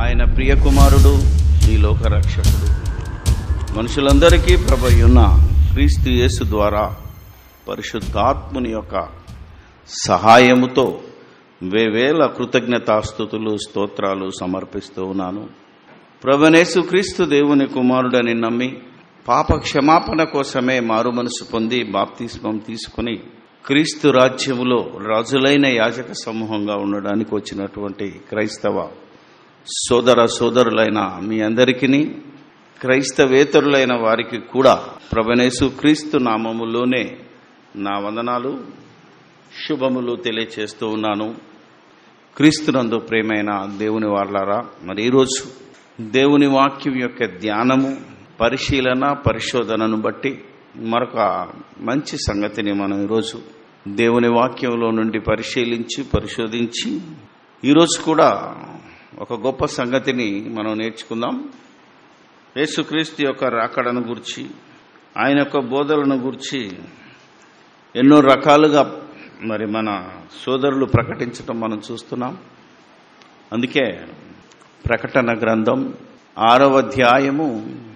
ఆయన ప్రియ కుమారుడు ఈ లోక రక్షకుడు మనుషులందరికీ ప్రభయున్న క్రీస్తు యేసు ద్వారా పరిశుద్ధాత్ముని యొక్క సహాయముతో వేవేల కృతజ్ఞతాస్థుతులు స్తోత్రాలు సమర్పిస్తూ ఉన్నాను ప్రభనేసు క్రీస్తు దేవుని కుమారుడని నమ్మి పాప క్షమాపణ కోసమే మారు మనసు పొంది బాప్తిస్మం తీసుకుని క్రీస్తు రాజ్యములో రాజులైన యాజక సమూహంగా ఉండడానికి వచ్చినటువంటి క్రైస్తవ సోదర సోదరులైన మీ అందరికీ క్రైస్తవేతరులైన వారికి కూడా ప్రభనేసు క్రీస్తు నామములోనే నా వందనాలు శుభములు తెలియచేస్తూ ఉన్నాను క్రీస్తునందు ప్రేమైన దేవుని వాళ్ళారా మరి ఈరోజు దేవుని వాక్యం యొక్క ధ్యానము పరిశీలన పరిశోధనను బట్టి మరొక మంచి సంగతిని మనం ఈరోజు దేవుని వాక్యంలో నుండి పరిశీలించి పరిశోధించి ఈరోజు కూడా ఒక గొప్ప సంగతిని మనం నేర్చుకుందాం యేసుక్రీస్తు యొక్క రాకడను గురించి ఆయన యొక్క బోధలను గురించి ఎన్నో రకాలుగా మరి మన సోదరులు ప్రకటించడం మనం చూస్తున్నాం అందుకే ప్రకటన గ్రంథం ఆరవ అధ్యాయము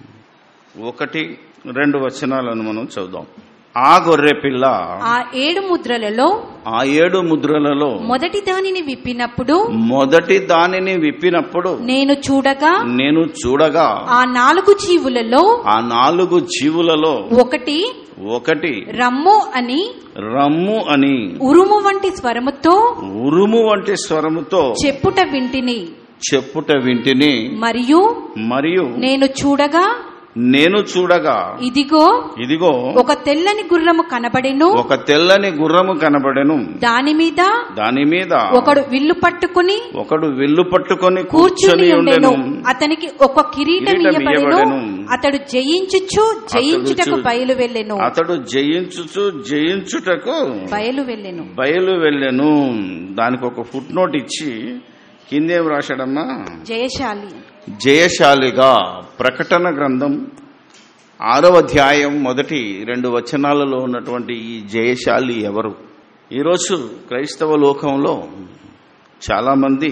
ఒకటి రెండు వచనాలను మనం చదుదాం ఆ గొర్రె పిల్ల ఆ ఏడు ముద్రలలో ఆ ఏడు ముద్రలలో మొదటి దానిని విప్పినప్పుడు మొదటి దానిని విప్పినప్పుడు నేను చూడగా నేను చూడగా ఆ నాలుగు జీవులలో ఆ నాలుగు జీవులలో ఒకటి ఒకటి రమ్ము అని రమ్ము అని ఉరుము వంటి స్వరముతో ఉరుము వంటి స్వరముతో చెప్పుట వింటిని చెప్పుట వింటిని మరియు మరియు నేను చూడగా నేను చూడగా ఇదిగో ఇదిగో ఒక తెల్లని గుర్రము కనబడెను ఒక తెల్లని గుర్రము కనబడెను దాని మీద దాని మీద ఒకడు విల్లు పట్టుకుని ఒకడు విల్లు పట్టుకొని కూర్చుని కూర్చొని ఉండెను ఉండెను అతనికి ఒక కిరీటం కిరీటం ఇయ్యబడెను ఇయ్యబడెను. అతడు జయించుచు జయించుటకు చూ- బయలు వెళ్ళెను అతడు జయించుచు జయించుటకు బయలు వెళ్ళెను బయలు వెళ్ళెను దానికి ఒక ఫుట్ నోట్ ఇచ్చి కిందేం రాశాడమ్మా జయశాలి జయశాలిగా ప్రకటన గ్రంథం ఆరవ అధ్యాయం మొదటి రెండు వచనాలలో ఉన్నటువంటి ఈ జయశాలి ఎవరు ఈరోజు క్రైస్తవ లోకంలో చాలామంది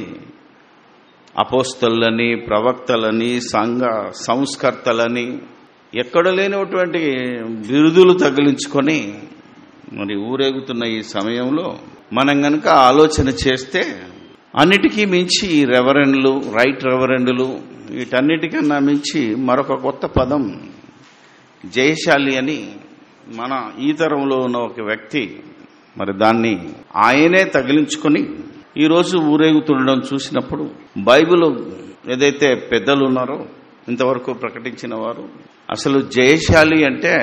అపోస్తలని ప్రవక్తలని సంఘ సంస్కర్తలని ఎక్కడ లేనటువంటి బిరుదులు తగిలించుకొని మరి ఊరేగుతున్న ఈ సమయంలో మనం గనక ఆలోచన చేస్తే అన్నిటికీ మించి ఈ రెవరెండ్లు రైట్ రెవరెండ్లు వీటన్నిటికన్నా మించి మరొక కొత్త పదం జయశాలి అని మన ఈ తరంలో ఉన్న ఒక వ్యక్తి మరి దాన్ని ఆయనే తగిలించుకొని ఈరోజు ఊరేగుతుండడం చూసినప్పుడు బైబిల్ ఏదైతే పెద్దలు ఉన్నారో ఇంతవరకు ప్రకటించిన వారు అసలు జయశాలి అంటే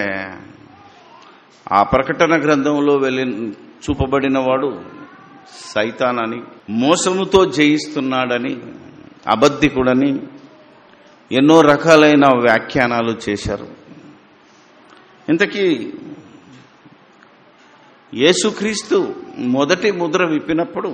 ఆ ప్రకటన గ్రంథంలో వెళ్ళి చూపబడిన వాడు సైతానని మోసముతో జయిస్తున్నాడని అబద్ధికుడని ఎన్నో రకాలైన వ్యాఖ్యానాలు చేశారు ఇంతకీ యేసుక్రీస్తు మొదటి ముద్ర విప్పినప్పుడు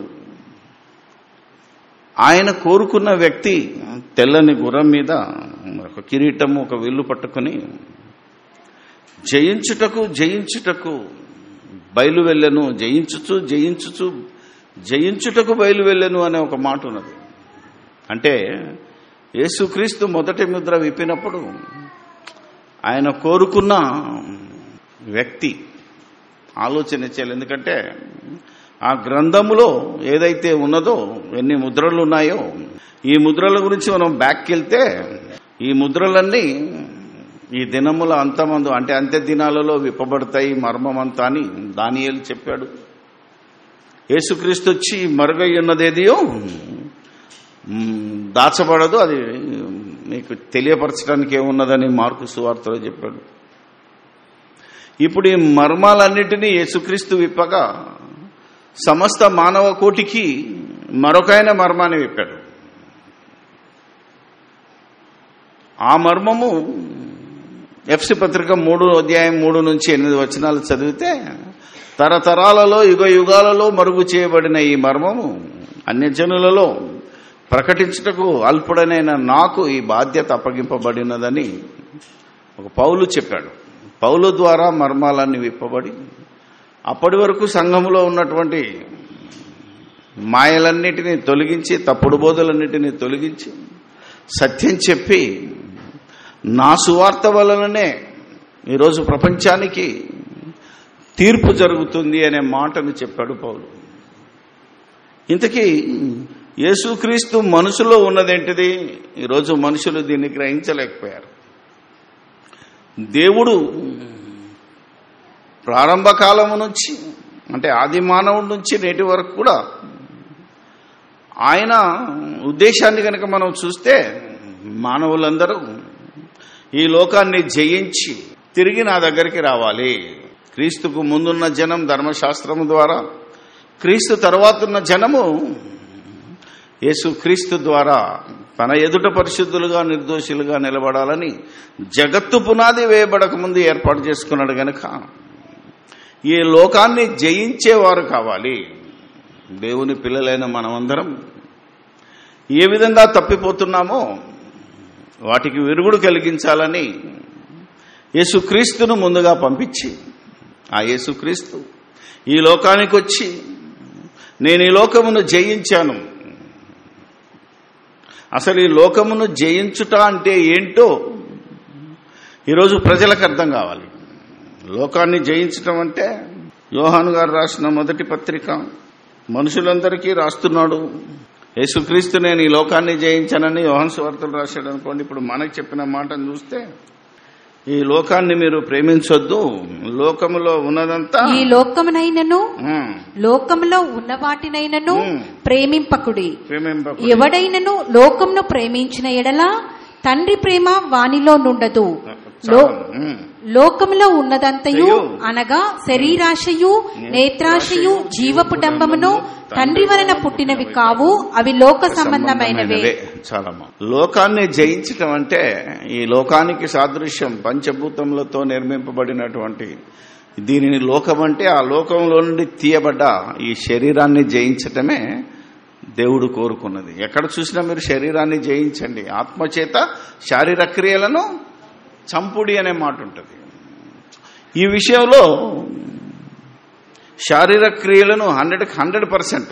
ఆయన కోరుకున్న వ్యక్తి తెల్లని గుర్రం మీద ఒక కిరీటము ఒక విల్లు పట్టుకొని జయించుటకు జయించుటకు బయలు వెళ్ళను జయించుచు జయించుచు జయించుటకు బయలు వెళ్ళను అనే ఒక మాట ఉన్నది అంటే యేసుక్రీస్తు మొదటి ముద్ర విప్పినప్పుడు ఆయన కోరుకున్న వ్యక్తి ఆలోచన చేయాలి ఎందుకంటే ఆ గ్రంథములో ఏదైతే ఉన్నదో ఎన్ని ముద్రలు ఉన్నాయో ఈ ముద్రల గురించి మనం బ్యాక్కి వెళ్తే ఈ ముద్రలన్నీ ఈ దినముల అంతమందు అంటే అంత్య దినాలలో విప్పబడతాయి మర్మం అంతా అని దానియేలు చెప్పాడు యేసుక్రీస్తు వచ్చి మరుగై ఉన్నదేదియో మ్, దాచబడదు అది మీకు తెలియపరచడానికి ఏమున్నదని మార్కు సువార్తలో చెప్పాడు ఇప్పుడు ఈ మర్మాలన్నిటినీ యేసుక్రీస్తు విప్పగా సమస్త మానవ కోటికి మరొకైన మర్మాన్ని విప్పాడు ఆ మర్మము ఎఫ్సి పత్రిక మూడు అధ్యాయం మూడు నుంచి ఎనిమిది వచనాలు చదివితే తరతరాలలో యుగ యుగాలలో మరుగు చేయబడిన ఈ మర్మము అన్యజనులలో ప్రకటించుటకు అల్పుడనైన నాకు ఈ బాధ్యత అప్పగింపబడినదని ఒక పౌలు చెప్పాడు పౌలు ద్వారా మర్మాలన్నీ విప్పబడి అప్పటి వరకు సంఘములో ఉన్నటువంటి మాయలన్నిటినీ తొలగించి తప్పుడు బోధలన్నిటినీ తొలగించి సత్యం చెప్పి నా సువార్త వలననే ఈరోజు ప్రపంచానికి తీర్పు జరుగుతుంది అనే మాటను చెప్పాడు పౌలు ఇంతకీ యేసుక్రీస్తు మనసులో ఉన్నదేంటిది ఈరోజు మనుషులు దీన్ని గ్రహించలేకపోయారు దేవుడు ప్రారంభ కాలము నుంచి అంటే ఆది మానవుడి నుంచి నేటి వరకు కూడా ఆయన ఉద్దేశాన్ని కనుక మనం చూస్తే మానవులందరూ ఈ లోకాన్ని జయించి తిరిగి నా దగ్గరికి రావాలి క్రీస్తుకు ముందున్న జనం ధర్మశాస్త్రము ద్వారా క్రీస్తు తర్వాత ఉన్న జనము యేసు క్రీస్తు ద్వారా తన ఎదుట పరిశుద్ధులుగా నిర్దోషులుగా నిలబడాలని జగత్తు పునాది వేయబడక ముందు ఏర్పాటు చేసుకున్నాడు గనక ఈ లోకాన్ని జయించేవారు కావాలి దేవుని పిల్లలైన మనమందరం ఏ విధంగా తప్పిపోతున్నామో వాటికి విరుగుడు కలిగించాలని యేసుక్రీస్తును ముందుగా పంపించి ఆ యేసుక్రీస్తు ఈ లోకానికి వచ్చి నేను ఈ లోకమును జయించాను అసలు ఈ లోకమును జయించుట అంటే ఏంటో ఈరోజు ప్రజలకు అర్థం కావాలి లోకాన్ని జయించటం అంటే యోహాను గారు రాసిన మొదటి పత్రిక మనుషులందరికీ రాస్తున్నాడు యేసుక్రీస్తు నేను ఈ లోకాన్ని జయించానని యోహన్ స్వార్థలు రాశాడు అనుకోండి ఇప్పుడు మనకు చెప్పిన మాటను చూస్తే ఈ లోకాన్ని మీరు ప్రేమించొద్దు లోకములో ఉన్నదంతా ఈ లోకమునైనను ఉమ్, లోకములో ఉన్న వాటినైనను ఉమ్. ప్రేమింపకుడి ప్రేమింపకు. ఎవడైనను లోకమును ప్రేమించిన ఎడల తండ్రి ప్రేమ వానిలో నుండదు లో ఉమ్. లోకములో ఉన్నదంతయు అయ్యో. అనగా శరీరాశయు నేత్రాశయు జీవపు డంబమును తండ్రి వలన పుట్టినవి కావు అవి లోక సంబంధమైనవే చాలా బా- లోకాన్ని జయించటం అంటే ఈ లోకానికి సాదృశ్యం పంచభూతములతో నిర్మింపబడినటువంటి దీనిని లోకం అంటే ఆ లోకంలో నుండి తీయబడ్డ ఈ శరీరాన్ని జయించటమే దేవుడు కోరుకున్నది ఎక్కడ చూసినా మీరు శరీరాన్ని జయించండి ఆత్మచేత శారీరక క్రియలను చంపుడి అనే మాట ఉంటుంది ఈ విషయంలో శారీరక క్రియలను హండ్రెడ్కి హండ్రెడ్ పర్సెంట్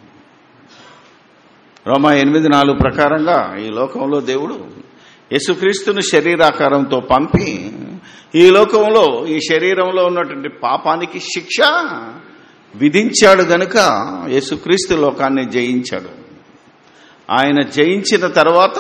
రోమా ఎనిమిది నాలుగు ప్రకారంగా ఈ లోకంలో దేవుడు యేసుక్రీస్తును శరీరాకారంతో పంపి ఈ లోకంలో ఈ శరీరంలో ఉన్నటువంటి పాపానికి శిక్ష విధించాడు గనుక యేసుక్రీస్తు లోకాన్ని జయించాడు ఆయన జయించిన తర్వాత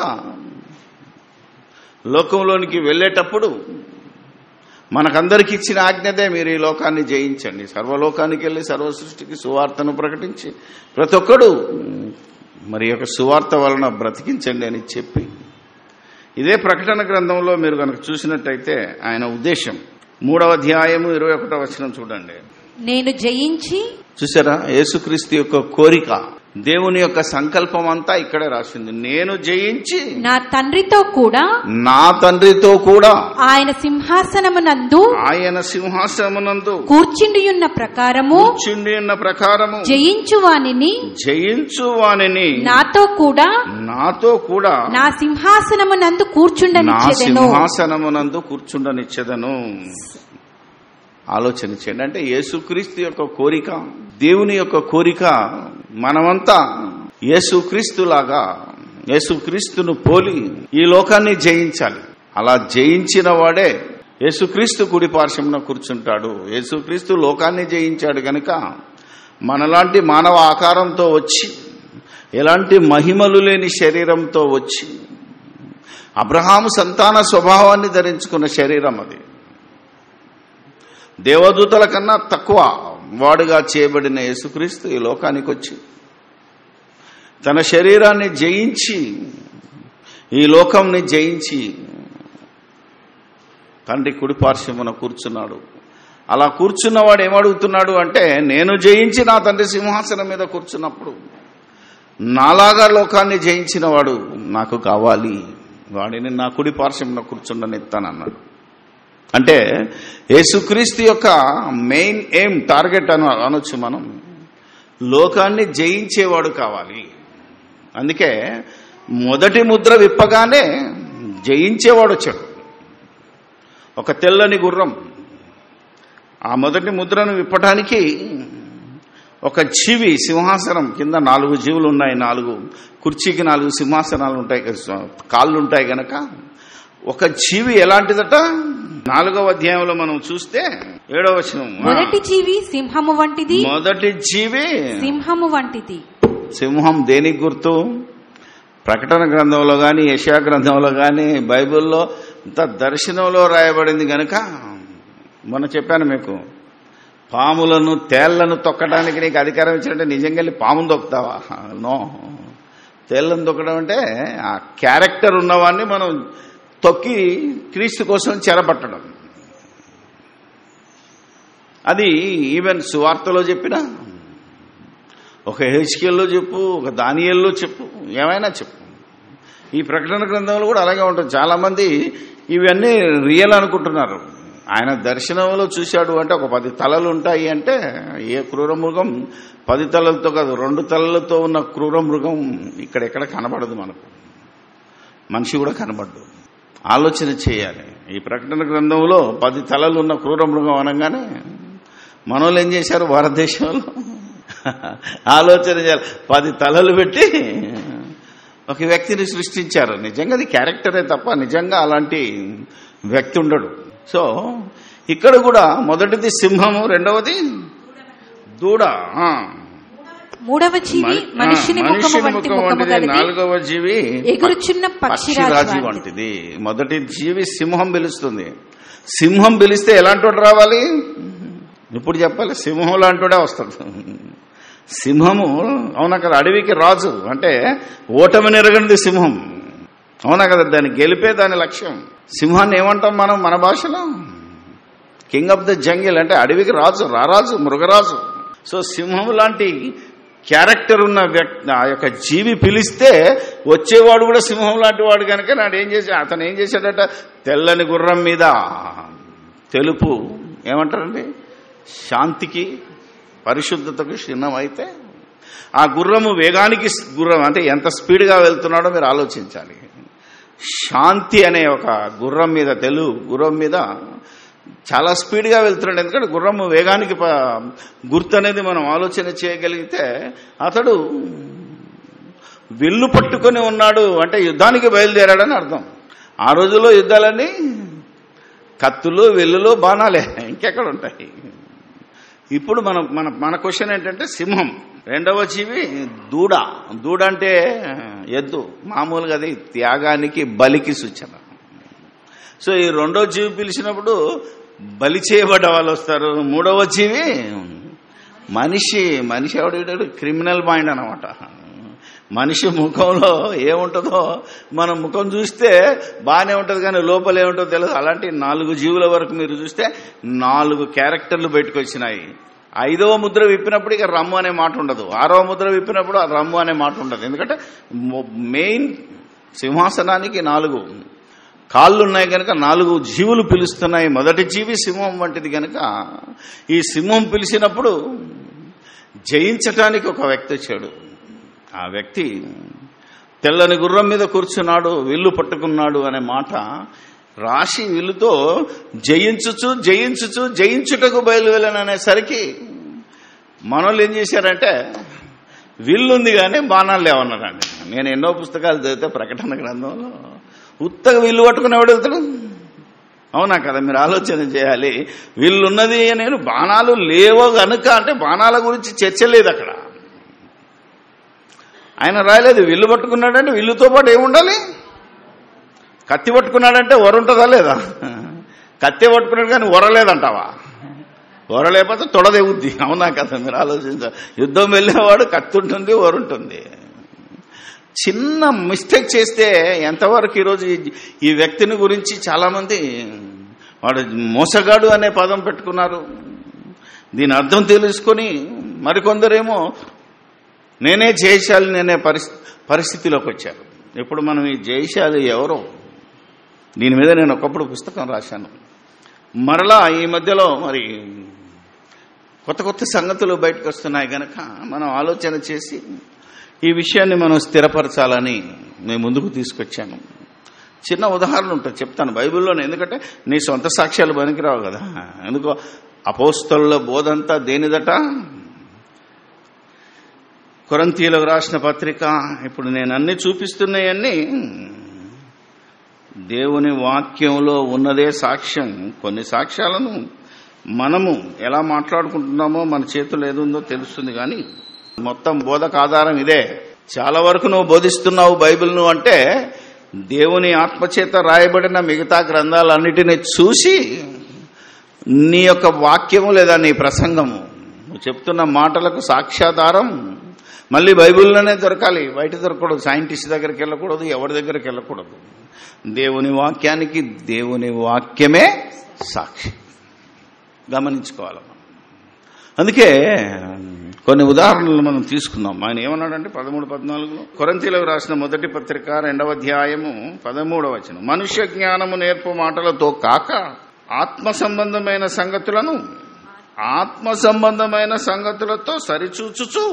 లోకంలోనికి వెళ్ళేటప్పుడు మనకందరికి ఇచ్చిన ఆజ్ఞదే మీరు ఈ లోకాన్ని జయించండి సర్వలోకానికి వెళ్ళి సర్వ సృష్టికి సువార్తను ప్రకటించి ప్రతి ఒక్కడు మరి యొక్క సువార్త వలన బ్రతికించండి అని చెప్పి ఇదే ప్రకటన గ్రంథంలో మీరు కనుక చూసినట్టయితే ఆయన ఉద్దేశం మూడవ అధ్యాయము ఇరవై ఒకటో వచనం చూడండి నేను జయించి చూసారా యేసుక్రీస్తు యొక్క కోరిక దేవుని యొక్క సంకల్పం అంతా ఇక్కడే రాసింది నేను జయించి నా తండ్రితో కూడా నా తండ్రితో కూడా ఆయన సింహాసనమునందు ఆయన సింహాసనమునందు కూర్చుండియున్న ప్రకారము కూర్చుండి ఉన్న ప్రకారము జయించు వానిని జయించు వానిని నాతో కూడా నాతో కూడా నా సింహాసనమునందు నా కూర్చుండనిచ్చెదను సింహాసనమునందు కూర్చుండనిచ్చేదను ఆలోచన చేయండి అంటే యేసుక్రీస్తు యొక్క కోరిక దేవుని యొక్క కోరిక మనమంతా యేసుక్రీస్తులాగా యేసుక్రీస్తును పోలి ఈ లోకాన్ని జయించాలి అలా జయించిన వాడే యేసుక్రీస్తు కుడి పార్శ్వమున కూర్చుంటాడు యేసుక్రీస్తు లోకాన్ని జయించాడు గనుక మనలాంటి మానవ ఆకారంతో వచ్చి ఎలాంటి మహిమలు లేని శరీరంతో వచ్చి అబ్రహాము సంతాన స్వభావాన్ని ధరించుకున్న శరీరం అది దేవదూతల కన్నా తక్కువ వాడుగా చేయబడిన యేసుక్రీస్తు ఈ లోకానికి వచ్చి తన శరీరాన్ని జయించి ఈ లోకంని జయించి తండ్రి కుడి పార్శ్వమున కూర్చున్నాడు అలా కూర్చున్నవాడు ఏమడుగుతున్నాడు అంటే నేను జయించి నా తండ్రి సింహాసనం మీద కూర్చున్నప్పుడు నాలాగా లోకాన్ని జయించిన వాడు నాకు కావాలి వాడిని నా కుడి పార్శ్వమున కూర్చుండనిస్తానన్నాడు అంటే యేసుక్రీస్తు యొక్క మెయిన్ ఎయిమ్ టార్గెట్ అని అనొచ్చు మనం లోకాన్ని జయించేవాడు కావాలి అందుకే మొదటి ముద్ర విప్పగానే జయించేవాడు వచ్చాడు ఒక తెల్లని గుర్రం ఆ మొదటి ముద్రను విప్పటానికి ఒక జీవి సింహాసనం కింద నాలుగు జీవులు ఉన్నాయి నాలుగు కుర్చీకి నాలుగు సింహాసనాలు ఉంటాయి కదా, కాళ్ళు ఉంటాయి గనక ఒక జీవి ఎలాంటిదట నాలుగవ అధ్యాయంలో మనం చూస్తే ఏడవ వచనం ఆ, మొదటి జీవి సింహము వంటిది మొదటి జీవి సింహము వంటిది సింహం దేనికి గుర్తు ప్రకటన గ్రంథంలో కానీ యశా గ్రంథంలో కానీ బైబిల్లో ఇంత దర్శనంలో రాయబడింది గనుక మొన్న చెప్పాను మీకు పాములను తేళ్లను తొక్కడానికి నీకు అధికారం ఇచ్చినట్టే నిజంగా వెళ్ళి పామును తొక్కుతావా నో తేళ్లను తొక్కడం అంటే ఆ క్యారెక్టర్ ఉన్నవాడిని మనం తొక్కి క్రీస్తు కోసం చెరపట్టడం అది ఈవెన్ సువార్తలో చెప్పినా ఒక హెచ్కేల్లో చెప్పు ఒక దానియల్లో చెప్పు ఏమైనా చెప్పు ఈ ప్రకటన గ్రంథంలో కూడా అలాగే ఉంటుంది చాలా మంది ఇవన్నీ రియల్ అనుకుంటున్నారు ఆయన దర్శనంలో చూశాడు అంటే ఒక పది తలలు ఉంటాయి అంటే ఏ క్రూర మృగం పది తలలతో కాదు రెండు తలలతో ఉన్న క్రూర మృగం ఇక్కడెక్కడ కనబడదు మనకు మనిషి కూడా కనబడ్డు ఆలోచన చేయాలి ఈ ప్రకటన గ్రంథంలో పది తలలు ఉన్న క్రూర మృగం అనగానే మనోళ్ళు ఏం చేశారు భారతదేశంలో ఆలోచన చేయాలి పది తలలు పెట్టి ఒక వ్యక్తిని సృష్టించారు నిజంగా అది క్యారెక్టరే తప్ప నిజంగా అలాంటి వ్యక్తి ఉండడు సో ఇక్కడ కూడా మొదటిది సింహము రెండవది దూడ ఆ. మూడవ జీవి మని- మనిషిని ఆ, ముఖము మనిషిని వంటి ముఖం ముఖము వంటిది గలది నాలుగవ జీవి ఎగురుచున్న పక్షిరాజు పక్షిరాజు వంటిది. వంటిది మొదటి జీవి సింహం పిలుస్తుంది సింహం పిలిస్తే ఎలాంటి వాడు రావాలి ఇప్పుడు చెప్పాలి సింహం లాంటివాడే వస్తాడు సింహము అవునా కదా అడవికి రాజు అంటే ఓటమి నెరగనిది సింహం అవునా కదా దాన్ని గెలిపే దాని లక్ష్యం సింహాన్ని ఏమంటాం మనం మన భాషలో కింగ్ ఆఫ్ ద జంగిల్ అంటే అడవికి రాజు రారాజు మృగరాజు సో సింహం లాంటి క్యారెక్టర్ ఉన్న వ్యక్తి ఆ యొక్క జీవి పిలిస్తే వచ్చేవాడు కూడా సింహం లాంటి వాడు కనుక నాడు ఏం చేసా అతను ఏం చేశాడట తెల్లని గుర్రం మీద తెలుపు ఏమంటారండి శాంతికి పరిశుద్ధతకు చిహ్నం అయితే ఆ గుర్రము వేగానికి స్- గుర్రం అంటే ఎంత స్పీడ్గా వెళ్తున్నాడో మీరు ఆలోచించాలి శాంతి అనే ఒక గుర్రం మీద తెలుగు గుర్రం మీద చాలా స్పీడ్గా వెళ్తున్నాడు ఎందుకంటే గుర్రము వేగానికి ప- గుర్తు అనేది మనం ఆలోచన చేయగలిగితే అతడు విల్లు పట్టుకొని ఉన్నాడు అంటే యుద్ధానికి బయలుదేరాడని అర్థం ఆ రోజుల్లో యుద్ధాలన్నీ కత్తులు వెల్లులు బాణాలే ఇంకెక్కడ ఉంటాయి ఇప్పుడు మన మన మన క్వశ్చన్ ఏంటంటే సింహం రెండవ జీవి దూడ దూడ అంటే ఎద్దు మామూలుగా అది త్యాగానికి బలికి సూచన సో ఈ రెండో జీవి పిలిచినప్పుడు బలి చేయబడ్డ వాళ్ళు వస్తారు మూడవ జీవి మనిషి మనిషి ఎవడు క్రిమినల్ మైండ్ అనమాట మనిషి ముఖంలో ఏముంటుందో మనం ముఖం చూస్తే బాగానే ఉంటుంది కానీ లోపల ఏముంటుందో తెలియదు అలాంటి నాలుగు జీవుల వరకు మీరు చూస్తే నాలుగు క్యారెక్టర్లు బయటకు వచ్చినాయి ఐదవ ముద్ర విప్పినప్పుడు ఇక రమ్ము అనే మాట ఉండదు ఆరవ ముద్ర విప్పినప్పుడు ఆ రమ్ము అనే మాట ఉండదు ఎందుకంటే మొ- మెయిన్ సింహాసనానికి నాలుగు కాళ్ళు ఉన్నాయి కనుక నాలుగు జీవులు పిలుస్తున్నాయి మొదటి జీవి సింహం వంటిది కనుక ఈ సింహం పిలిచినప్పుడు జయించటానికి ఒక వ్యక్తి వచ్చాడు ఆ వ్యక్తి తెల్లని గుర్రం మీద కూర్చున్నాడు విల్లు పట్టుకున్నాడు అనే మాట రాశి విల్లుతో జయించుచు జయించుచు జయించుటకు బయలువెళ్ళను అనేసరికి మనోళ్ళు ఏం చేశారంటే విల్లుంది కానీ బాణాలు లేవన్నారండి నేను ఎన్నో పుస్తకాలు చదివితే ప్రకటన గ్రంథంలో ఉత్తగా విల్లు పట్టుకుని ఎవడు వెళ్తాడు అవునా కదా మీరు ఆలోచన చేయాలి వీళ్ళున్నది నేను బాణాలు లేవో గనుక అంటే బాణాల గురించి చర్చ లేదు అక్కడ ఆయన రాయలేదు విల్లు పట్టుకున్నాడంటే విల్లుతో పాటు ఏముండాలి కత్తి పట్టుకున్నాడంటే వర ఉంటుందా లేదా కత్తి పట్టుకున్నాడు కానీ వర లేదంటావా వర లేకపోతే తొడదేవుద్ది అవునా కదా మీరు ఆలోచించాలి యుద్ధం వెళ్ళేవాడు కత్తి ఉంటుంది వర ఉంటుంది చిన్న మిస్టేక్ చేస్తే ఎంతవరకు ఈరోజు ఈ- ఈ వ్యక్తిని గురించి చాలామంది వాడు మోసగాడు అనే పదం పెట్టుకున్నారు దీని అర్థం తెలుసుకొని మరికొందరేమో నేనే జయశాలి నేనే పరిస్థితి పరిస్థితిలోకి వచ్చారు ఇప్పుడు మనం ఈ జయశాలి ఎవరో దీని మీద నేను ఒకప్పుడు పుస్తకం రాశాను మరలా ఈ మధ్యలో మరి కొత్త కొత్త సంగతులు బయటకు వస్తున్నాయి గనక మనం ఆలోచన చేసి ఈ విషయాన్ని మనం స్థిరపరచాలని నేను ముందుకు తీసుకొచ్చాను చిన్న ఉదాహరణ ఉంటుంది చెప్తాను బైబిల్లోనే ఎందుకంటే నీ సొంత సాక్ష్యాలు పనికిరావు కదా ఎందుకో అపోస్తల బోధంతా దేనిదట కొరంతీలకు రాసిన పత్రిక ఇప్పుడు నేను అన్ని చూపిస్తున్నాయన్నీ దేవుని వాక్యంలో ఉన్నదే సాక్ష్యం కొన్ని సాక్ష్యాలను మనము ఎలా మాట్లాడుకుంటున్నామో మన చేతులు ఏదుందో తెలుస్తుంది కానీ మొత్తం బోధక ఆధారం ఇదే చాలా వరకు నువ్వు బోధిస్తున్నావు బైబిల్ను అంటే దేవుని ఆత్మచేత రాయబడిన మిగతా గ్రంథాలన్నిటిని చూసి నీ యొక్క వాక్యము లేదా నీ ప్రసంగము నువ్వు చెప్తున్న మాటలకు సాక్ష్యాధారం మళ్ళీ బైబిల్లోనే దొరకాలి బయట దొరకకూడదు సైంటిస్ట్ దగ్గరికి వెళ్ళకూడదు ఎవరి దగ్గరికి వెళ్ళకూడదు దేవుని వాక్యానికి దేవుని వాక్యమే సాక్షి గమనించుకోవాలి మనం. అందుకే కొన్ని ఉదాహరణలు మనం తీసుకుందాం ఆయన ఏమన్నాడంటే పదమూడు పద్నాలుగులో కొరంతీలకు రాసిన మొదటి పత్రిక రెండవ అధ్యాయము పదమూడవ వచనం మనుష్య జ్ఞానము నేర్పు మాటలతో కాక ఆత్మ సంబంధమైన సంగతులను ఆత్మ సంబంధమైన సంగతులతో సరిచూచుచు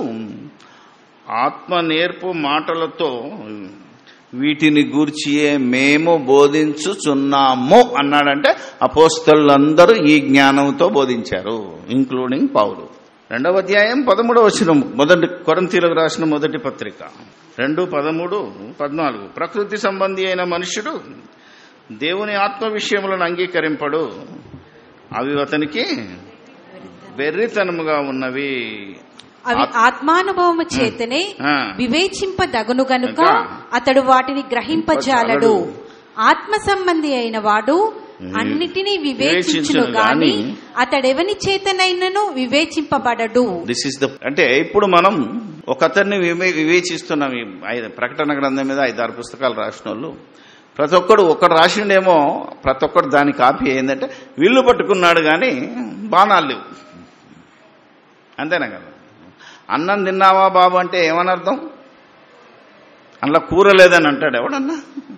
ఆత్మ నేర్పు మాటలతో వీటిని గూర్చియే మేము బోధించుచున్నాము అన్నాడంటే అపోస్తలందరూ ఈ జ్ఞానంతో బోధించారు ఇంక్లూడింగ్ పౌలు రెండవ అధ్యాయం పదమూడవ వచనం మొదటి కొరంతీలకు రాసిన మొదటి పత్రిక రెండు పదమూడు పద్నాలుగు ప్రకృతి సంబంధి అయిన మనుష్యుడు దేవుని ఆత్మ విషయములను అంగీకరింపడు అవి అతనికి వెర్రితనముగా ఉన్నవి అవి ఆత్మానుభవము చేతనే ఆ. వివేచింపదగును గనుక గనుక అతడు వాటిని గ్రహింపజాలడు ఆత్మ సంబంధి అయిన వాడు అన్నిటినీ వివేచించును వివేచించును గాని గాని అతడెవని చేతనైనను వివేచింపబడడు దిస్ ఇస్ ద అంటే ఇప్పుడు మనం ఒక అతన్ని వివే- వివేచిస్తున్నాం ఈ ఐదు- ప్రకటన గ్రంథం మీద ఐదారు పుస్తకాలు రాసిన వాళ్ళు ప్రతి ఒక్కడు ఒకడు రాసిండేమో ప్రతి ఒక్కడు దాని కాపీ ఏంటంటే విల్లు పట్టుకున్నాడు కానీ బాణాలు లేవు అంతేనా కదా అన్నం తిన్నావా బాబు అంటే ఏమనర్థం అందులో కూర లేదని అంటాడు ఎవడన్నా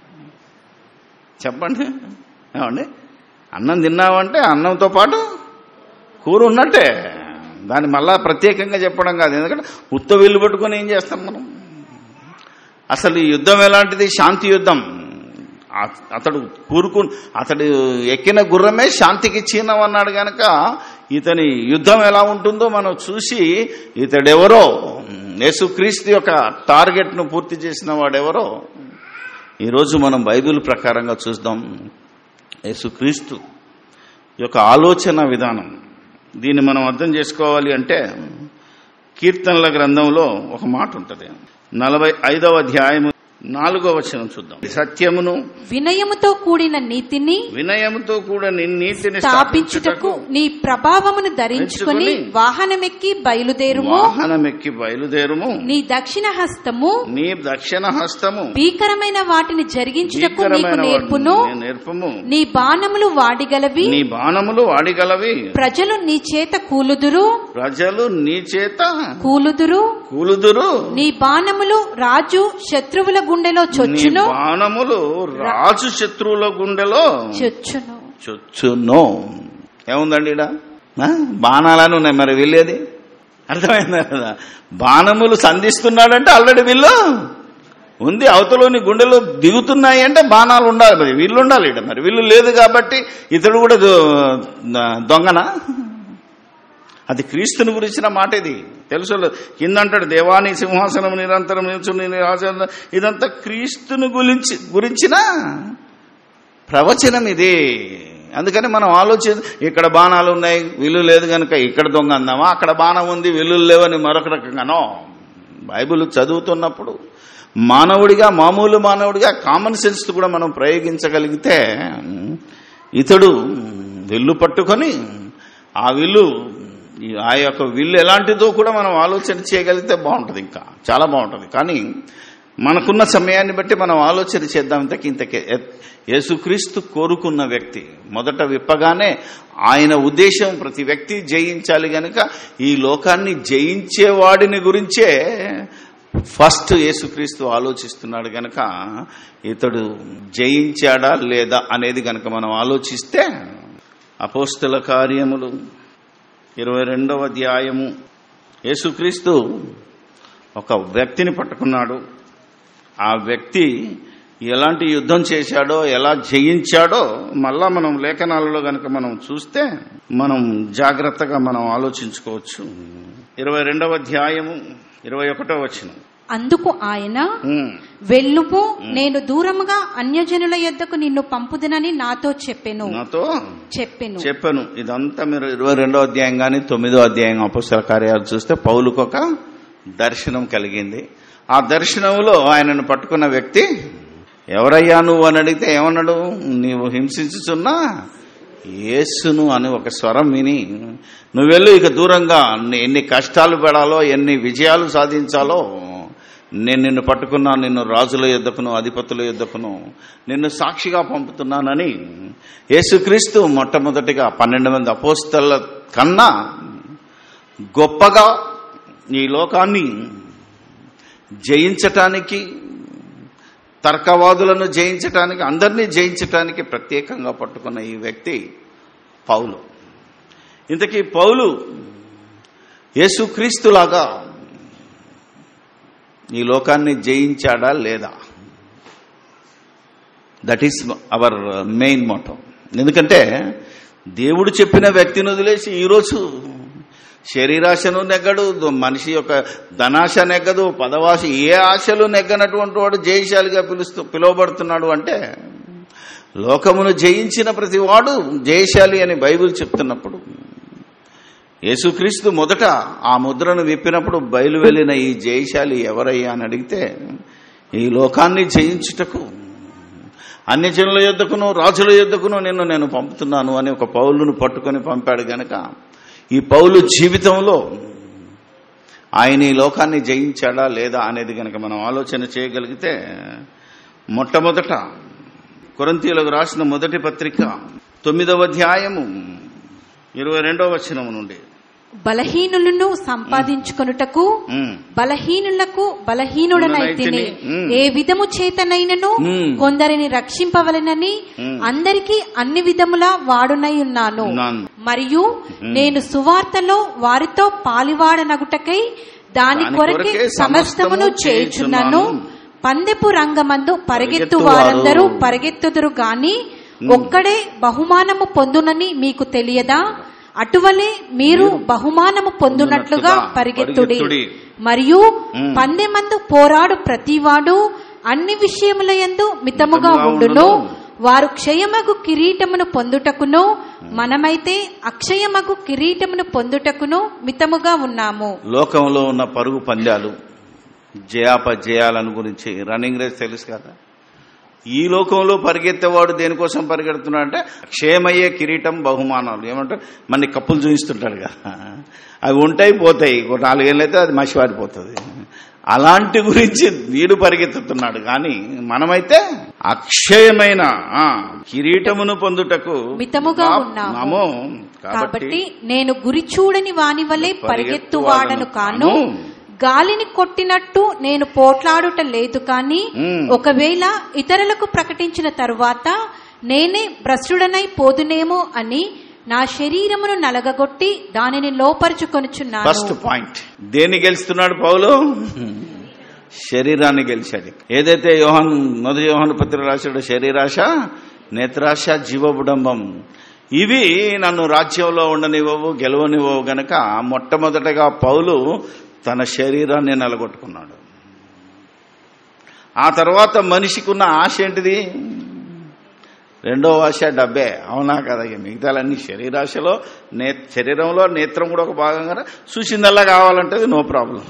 చెప్పండి ఏమండి అన్నం తిన్నావంటే అన్నంతో పాటు కూర ఉన్నట్టే దాన్ని మళ్ళా ప్రత్యేకంగా చెప్పడం కాదు ఎందుకంటే ఉత్త విల్లు పట్టుకొని ఏం చేస్తాం మనం అసలు ఈ యుద్ధం ఎలాంటిది శాంతి యుద్ధం ఆ- అతడు కూరుకు అతడు ఎక్కిన గుర్రమే శాంతికి చీనం అన్నాడు గనక ఇతని యుద్ధం ఎలా ఉంటుందో మనం చూసి ఇతడెవరో యేసుక్రీస్తు యొక్క టార్గెట్ను పూర్తి చేసిన వాడెవరో ఈరోజు మనం బైబిల్ ప్రకారంగా చూద్దాం యేసుక్రీస్తు యొక్క ఆలోచన విధానం దీన్ని మనం అర్థం చేసుకోవాలి అంటే కీర్తనల గ్రంథంలో ఒక మాట ఉంటుంది నలభై ఐదవ అధ్యాయము నాలుగవ వచనం చూద్దాం సత్యమును వినయముతో కూడిన నీతిని వినయముతో కూడా నీ నీతిని స్థాపించుటకు నీ ప్రభావమును ధరించుకొని ధరించుకొని వాహనమెక్కి బయలుదేరుము వాహనమెక్కి బయలుదేరుము నీ దక్షిణ హస్తము నీ దక్షిణ హస్తము భీకరమైన వాటిని జరిగించుటకు నీకు భీకరమైన నేర్పును వాటిని నేర్పము నీ బాణములు వాడిగలవి నీ బాణములు వాడిగలవి ప్రజలు నీ చేత కూలుదురు ప్రజలు నీ చేత కూలుదురు కూలుదురు నీ బాణములు రాజు శత్రువుల గుండెలో నీ చొచ్చును బాణములు రాజు శత్రువుల గుండెలో చొచ్చును చొచ్చును ఏముందండి ఈడ ఆ? బాణాలను ఉన్నాయి మరి వెళ్ళేది అర్థమైందా కదా బాణములు సంధిస్తున్నాడంటే ఆల్రెడీ వీళ్ళు ఉంది అవతలోని గుండెలో దిగుతున్నాయి అంటే బాణాలు ఉండాలి మరి వీళ్ళు ఉండాలి ఈడ మరి వీళ్ళు లేదు కాబట్టి ఇతడు కూడా దొ- దొంగనా అది క్రీస్తుని గురించిన మాట ఇది తెలుసు కింద అంటాడు దేవాని సింహాసనం నిరంతరం నిల్చుని నీ రాజు ఇదంతా క్రీస్తుని గురించి గురించిన ప్రవచనం ఇది అందుకని మనం ఆలోచి ఇక్కడ బాణాలు ఉన్నాయి విల్లు లేదు కనుక ఇక్కడ దొంగ అందామా అక్కడ బాణం ఉంది విల్లులు లేవని మరొక రకంగానో బైబిల్ చదువుతున్నప్పుడు మానవుడిగా మామూలు మానవుడిగా కామన్ సెన్స్ కూడా మనం ప్రయోగించగలిగితే ఇతడు విల్లు పట్టుకొని ఆ విల్లు ఈ- ఆ యొక్క విల్లు ఎలాంటిదో కూడా మనం ఆలోచన చేయగలిగితే బాగుంటుంది ఇంకా చాలా బాగుంటుంది కానీ మనకున్న సమయాన్ని బట్టి మనం ఆలోచన చేద్దాం ఇంతకి ఇంతకే యేసుక్రీస్తు కోరుకున్న వ్యక్తి మొదట విప్పగానే ఆయన ఉద్దేశం ప్రతి వ్యక్తి జయించాలి గనుక ఈ లోకాన్ని జయించేవాడిని గురించే ఫస్ట్ యేసుక్రీస్తు ఆలోచిస్తున్నాడు గనక ఇతడు జయించాడా లేదా అనేది గనక మనం ఆలోచిస్తే అపోస్తల కార్యములు ఇరవై రెండవ అధ్యాయము యేసుక్రీస్తు ఒక వ్యక్తిని పట్టుకున్నాడు ఆ వ్యక్తి ఎలాంటి యుద్ధం చేశాడో ఎలా జయించాడో మళ్ళా మనం లేఖనాలలో గనక మనం చూస్తే మనం జాగ్రత్తగా మనం ఆలోచించుకోవచ్చు ఇరవై రెండవ అధ్యాయము ఇరవై ఒకటో వచ్చిన అందుకు ఆయన వెళ్ళుము నేను దూరముగా అన్యజనుల యొద్దకు నిన్ను పంపుదునని నాతో చెప్పెను నాతో చెప్పెను చెప్పాను ఇదంతా మీరు ఇరవై రెండో అధ్యాయం కానీ తొమ్మిదో అధ్యాయం అపుస్తల కార్యాలు చూస్తే పౌలుకు ఒక దర్శనం కలిగింది ఆ దర్శనంలో ఆయనను పట్టుకున్న వ్యక్తి ఎవరయ్యా నువ్వు అని అడిగితే ఏమన్నాడు నీవు హింసించుచున్నా యేసును అని ఒక స్వరం విని నువ్వు వెళ్ళు ఇక దూరంగా ఎన్ని కష్టాలు పడాలో ఎన్ని విజయాలు సాధించాలో నేను నిన్ను పట్టుకున్నా నిన్ను రాజుల యుద్ధకును అధిపతుల యుద్ధకును నిన్ను సాక్షిగా పంపుతున్నానని యేసుక్రీస్తు మొట్టమొదటిగా పన్నెండు మంది అపోస్తల కన్నా గొప్పగా ఈ లోకాన్ని జయించటానికి తర్కవాదులను జయించటానికి అందరినీ జయించటానికి ప్రత్యేకంగా పట్టుకున్న ఈ వ్యక్తి పౌలు ఇంతకీ పౌలు యేసుక్రీస్తులాగా ఈ లోకాన్ని జయించాడా లేదా that is our main motto ఎందుకంటే దేవుడు చెప్పిన వ్యక్తిని వదిలేసి ఈరోజు శరీరాశను నెగ్గడు మనిషి యొక్క ధనాశ నెగ్గదు పదవాశ ఏ ఆశలు నెగ్గనటువంటి వాడు జయశాలిగా పిలుస్తూ పిలువబడుతున్నాడు అంటే లోకమును జయించిన ప్రతి వాడు జయశాలి అని బైబిల్ చెప్తున్నప్పుడు యేసుక్రీస్తు మొదట ఆ ముద్రను విప్పినప్పుడు బయలు వెళ్ళిన ఈ జయశాలి ఎవరయ్యా అని అడిగితే ఈ లోకాన్ని జయించుటకు అన్ని జనుల యుద్ధకును రాజుల యుద్ధకును నిన్ను నేను పంపుతున్నాను అని ఒక పౌలును పట్టుకొని పంపాడు గనక ఈ పౌలు జీవితంలో ఆయన ఈ లోకాన్ని జయించాడా లేదా అనేది గనక మనం ఆలోచన చేయగలిగితే మొట్టమొదట కొరంతీలకు రాసిన మొదటి పత్రిక తొమ్మిదవ అధ్యాయము ఇరవై రెండవ వచనం నుండి బలహీనులను సంపాదించుకొనుటకు ఉమ్, బలహీనులకు బలహీనుడనైతిని మ్మ్. ఏ విధము చేతనైనను మ్మ్. కొందరిని రక్షింపవలనని మ్మ్. అందరికీ అన్ని విధముల వాడునై ఉన్నాను ఉన్నాను. మరియు నేను సువార్తలో వారితో పాలివాడనగుటకై దాని దాని కొరకే కొరకే సమస్తమును సమస్తము చేయుచున్నాను చేయుచున్నాను. పందెపు రంగమందు పరిగెత్తు పరిగెత్తువారు. వారందరూ పరిగెత్తుదురు గాని ఒక్కడే బహుమానము పొందునని మీకు తెలియదా అటువలే మీరు బహుమానము పొందునట్లుగా పొందునట్లుగా పరిగెత్తుడి పరిగెత్తుడి. మరియు మ్మ్. పందెమందు పోరాడు ప్రతివాడు అన్ని విషయములయందు మితముగా మితముగా ఉండును ఉండును. వారు క్షయమగు కిరీటమును పొందుటకును మనమైతే అక్షయమగు కిరీటమును పొందుటకును మితముగా ఉన్నాము లోకంలో ఉన్న పరుగు పందాలు జయాపజయాలను గురించి రన్నింగ్ రేస్ తెలుసు కదా ఈ లోకంలో పరిగెత్తేవాడు దేనికోసం పరిగెడుతున్నాడు అంటే క్షేమయ్యే కిరీటం బహుమానాలు ఏమంటారు మన కప్పులు చూపిస్తుంటాడు కదా అవి ఉంటాయి పోతాయి ఒక నాలుగేళ్ళు అయితే అది మసివారిపోతుంది అలాంటి గురించి వీడు పరిగెత్తుతున్నాడు కానీ మనమైతే అక్షయమైన ఆ, కిరీటమును పొందుటకు మితముగా ఉన్నాము. ఉన్నాము. కాబట్టి నేను గురి చూడని వాని వలె పరిగెత్తువాడను కాను గాలిని కొట్టినట్టు నేను పోట్లాడుట లేదు కాని మ్మ్. ఒకవేళ ఇతరులకు ప్రకటించిన తరువాత నేనే భ్రష్టుడనై పోదునేమో అని నా శరీరమును నలగగొట్టి దానిని లోపరుచుకొనుచున్నాను ఫస్ట్ పాయింట్ దేన్ని గెలుస్తున్నాడు పౌలు శరీరాన్ని గెలిచాడు ఏదైతే యోహన్ మొదటి యోహన్ పత్రిక రాశాడు శరీరాశ నేత్రాశ జీవబుడంబం ఇవి నన్ను రాజ్యంలో ఉండనివ్వవు గెలవనివ్వవు గనక మొట్టమొదటగా పౌలు తన శరీరాన్ని నిలగొట్టుకున్నాడు ఆ తర్వాత మనిషికి ఉన్న ఆశ ఏంటిది రెండో ఆశ డబ్బే అవునా కదా ఇక మిగతాలన్నీ శరీరాశలో నే శరీరంలో నేత్రం కూడా ఒక భాగంగా చూసిందల్లా కావాలంటే నో ప్రాబ్లం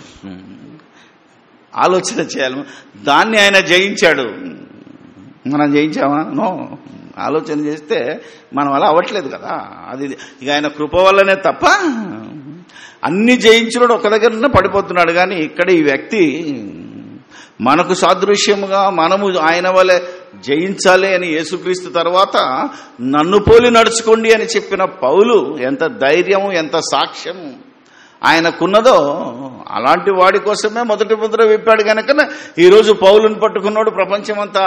ఆలోచన చేయాలి దాన్ని ఆయన జయించాడు మనం జయించామా నో ఆలోచన చేస్తే మనం అలా అవ్వట్లేదు కదా అది ఇక ఆయన కృప వల్లనే తప్ప అన్ని జయించినోడు ఒక దగ్గర పడిపోతున్నాడు కానీ ఇక్కడ ఈ వ్యక్తి మనకు సాదృశ్యముగా మనము ఆయన వలె జయించాలి అని యేసుక్రీస్తు తర్వాత నన్ను పోలి నడుచుకోండి అని చెప్పిన పౌలు ఎంత ధైర్యము ఎంత సాక్ష్యము ఆయనకున్నదో అలాంటి వాడి కోసమే మొదటి ముద్ర విప్పాడు కనుక ఈరోజు పౌలుని పట్టుకున్నాడు ప్రపంచమంతా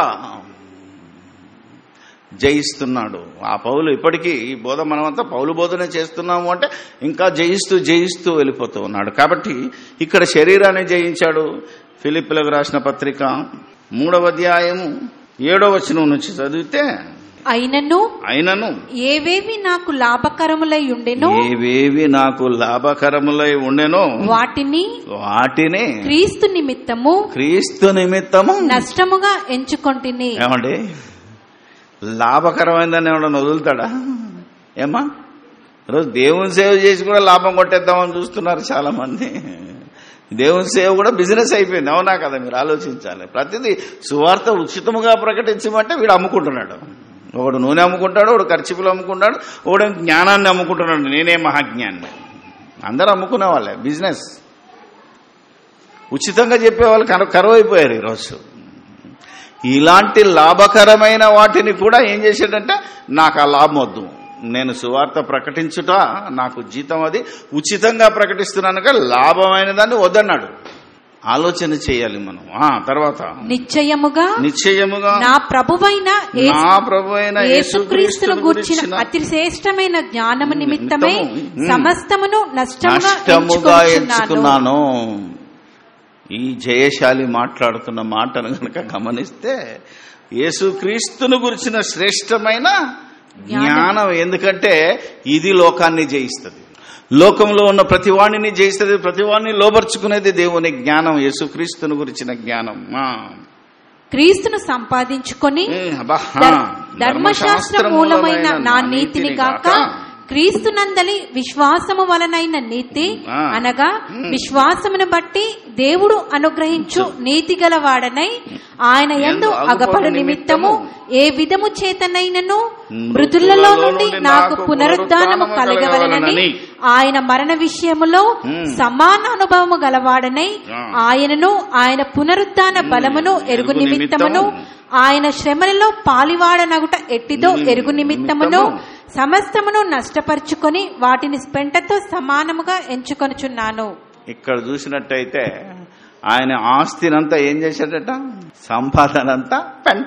జయిస్తున్నాడు ఆ పౌలు ఇప్పటికీ ఈ బోధ మనమంతా పౌలు బోధనే చేస్తున్నాము అంటే ఇంకా జయిస్తూ జయిస్తూ వెళ్ళిపోతూ ఉన్నాడు కాబట్టి ఇక్కడ శరీరాన్ని జయించాడు ఫిలిప్పులకు రాసిన పత్రిక మూడవ అధ్యాయము ఏడవ వచనం నుంచి చదివితే అయినను అయినను ఏవేవి నాకు లాభకరములై ఉండెనో ఏవేవి నాకు లాభకరములై ఉండెనో వాటిని వాటిని క్రీస్తు నిమిత్తము క్రీస్తు నిమిత్తము నష్టముగా ఎంచుకొంటిని ఏమండి లాభకరమైందని ఏమన్నా వదులుతాడా ఏమా ఈరోజు దేవుని సేవ చేసి కూడా లాభం కొట్టేద్దామని చూస్తున్నారు చాలా మంది దేవుని సేవ కూడా బిజినెస్ అయిపోయింది అవునా కదా మీరు ఆలోచించాలి ప్రతిదీ సువార్త ఉచితముగా ప్రకటించమంటే వీడు అమ్ముకుంటున్నాడు ఒకడు నూనె అమ్ముకుంటాడు ఒకడు ఖర్చుపులు అమ్ముకుంటాడు ఒకడు జ్ఞానాన్ని అమ్ముకుంటున్నాడు నేనే మహాజ్ఞాన్ని అందరూ అమ్ముకునే వాళ్ళే బిజినెస్ ఉచితంగా చెప్పే వాళ్ళు కరు కరువు అయిపోయారు ఈరోజు ఇలాంటి లాభకరమైన వాటిని కూడా ఏం చేశాడంటే నాకు ఆ లాభం వద్దు నేను సువార్త ప్రకటించుట నాకు జీతం అది ఉచితంగా ప్రకటిస్తున్నానుగా లాభమైన దాన్ని వద్దన్నాడు ఆలోచన చేయాలి మనం ఆ తర్వాత నిశ్చయముగా నిశ్చయముగా నా ప్రభువైన యేసు- నా ప్రభు అయిన యేసుక్రీస్తును గూర్చిన అతి శ్రేష్టమైన జ్ఞానము నిమిత్తమై నిమిత్తము, సమస్తమును నష్టముగా నష్టముగా ఎంచుకొనుచున్నాను. ఎంచుకున్నాను ఈ జయశాలి మాట్లాడుతున్న మాటను గనక గమనిస్తే యేసుక్రీస్తును గురించిన శ్రేష్టమైన జ్ఞానం ఎందుకంటే ఇది లోకాన్ని జయిస్తుంది లోకంలో ఉన్న ప్రతివాణిని జయిస్తుంది ప్రతివాణ్ణి లోబర్చుకునేది దేవుని జ్ఞానం యేసుక్రీస్తును గురించిన జ్ఞానం ఆ. క్రీస్తును సంపాదించుకొని ఏ, అబ్బా, ఆ. ధర్- ధర్మశాస్త్ర మూలమైన నా నీతిని గాక క్రీస్తునందలి విశ్వాసము వలనైన నీతి ఆ. అనగా విశ్వాసమును బట్టి దేవుడు అనుగ్రహించు నీతి గలవాడనై ఆయన యందు అగపడు నిమిత్తము ఏ విధము చేతనైనను మృతులలో నుండి నాకు పునరుద్ధానము కలగవలనని ఆయన మరణ విషయములో సమాన అనుభవము గలవాడనై ఆయనను ఆయన పునరుద్ధాన బలమును ఎరుగు నిమిత్తమును ఆయన శ్రమలలో పాలివాడనగుట ఎట్టిదో ఎరుగు నిమిత్తమును సమస్తమును నష్టపరుచుకొని వాటిని స్పెంటతో సమానముగా ఎంచుకొనుచున్నాను ఇక్కడ చూసినట్టయితే ఆయన ఆస్తినంతా ఏం చేశాడట సంపాదన అంతా పెంట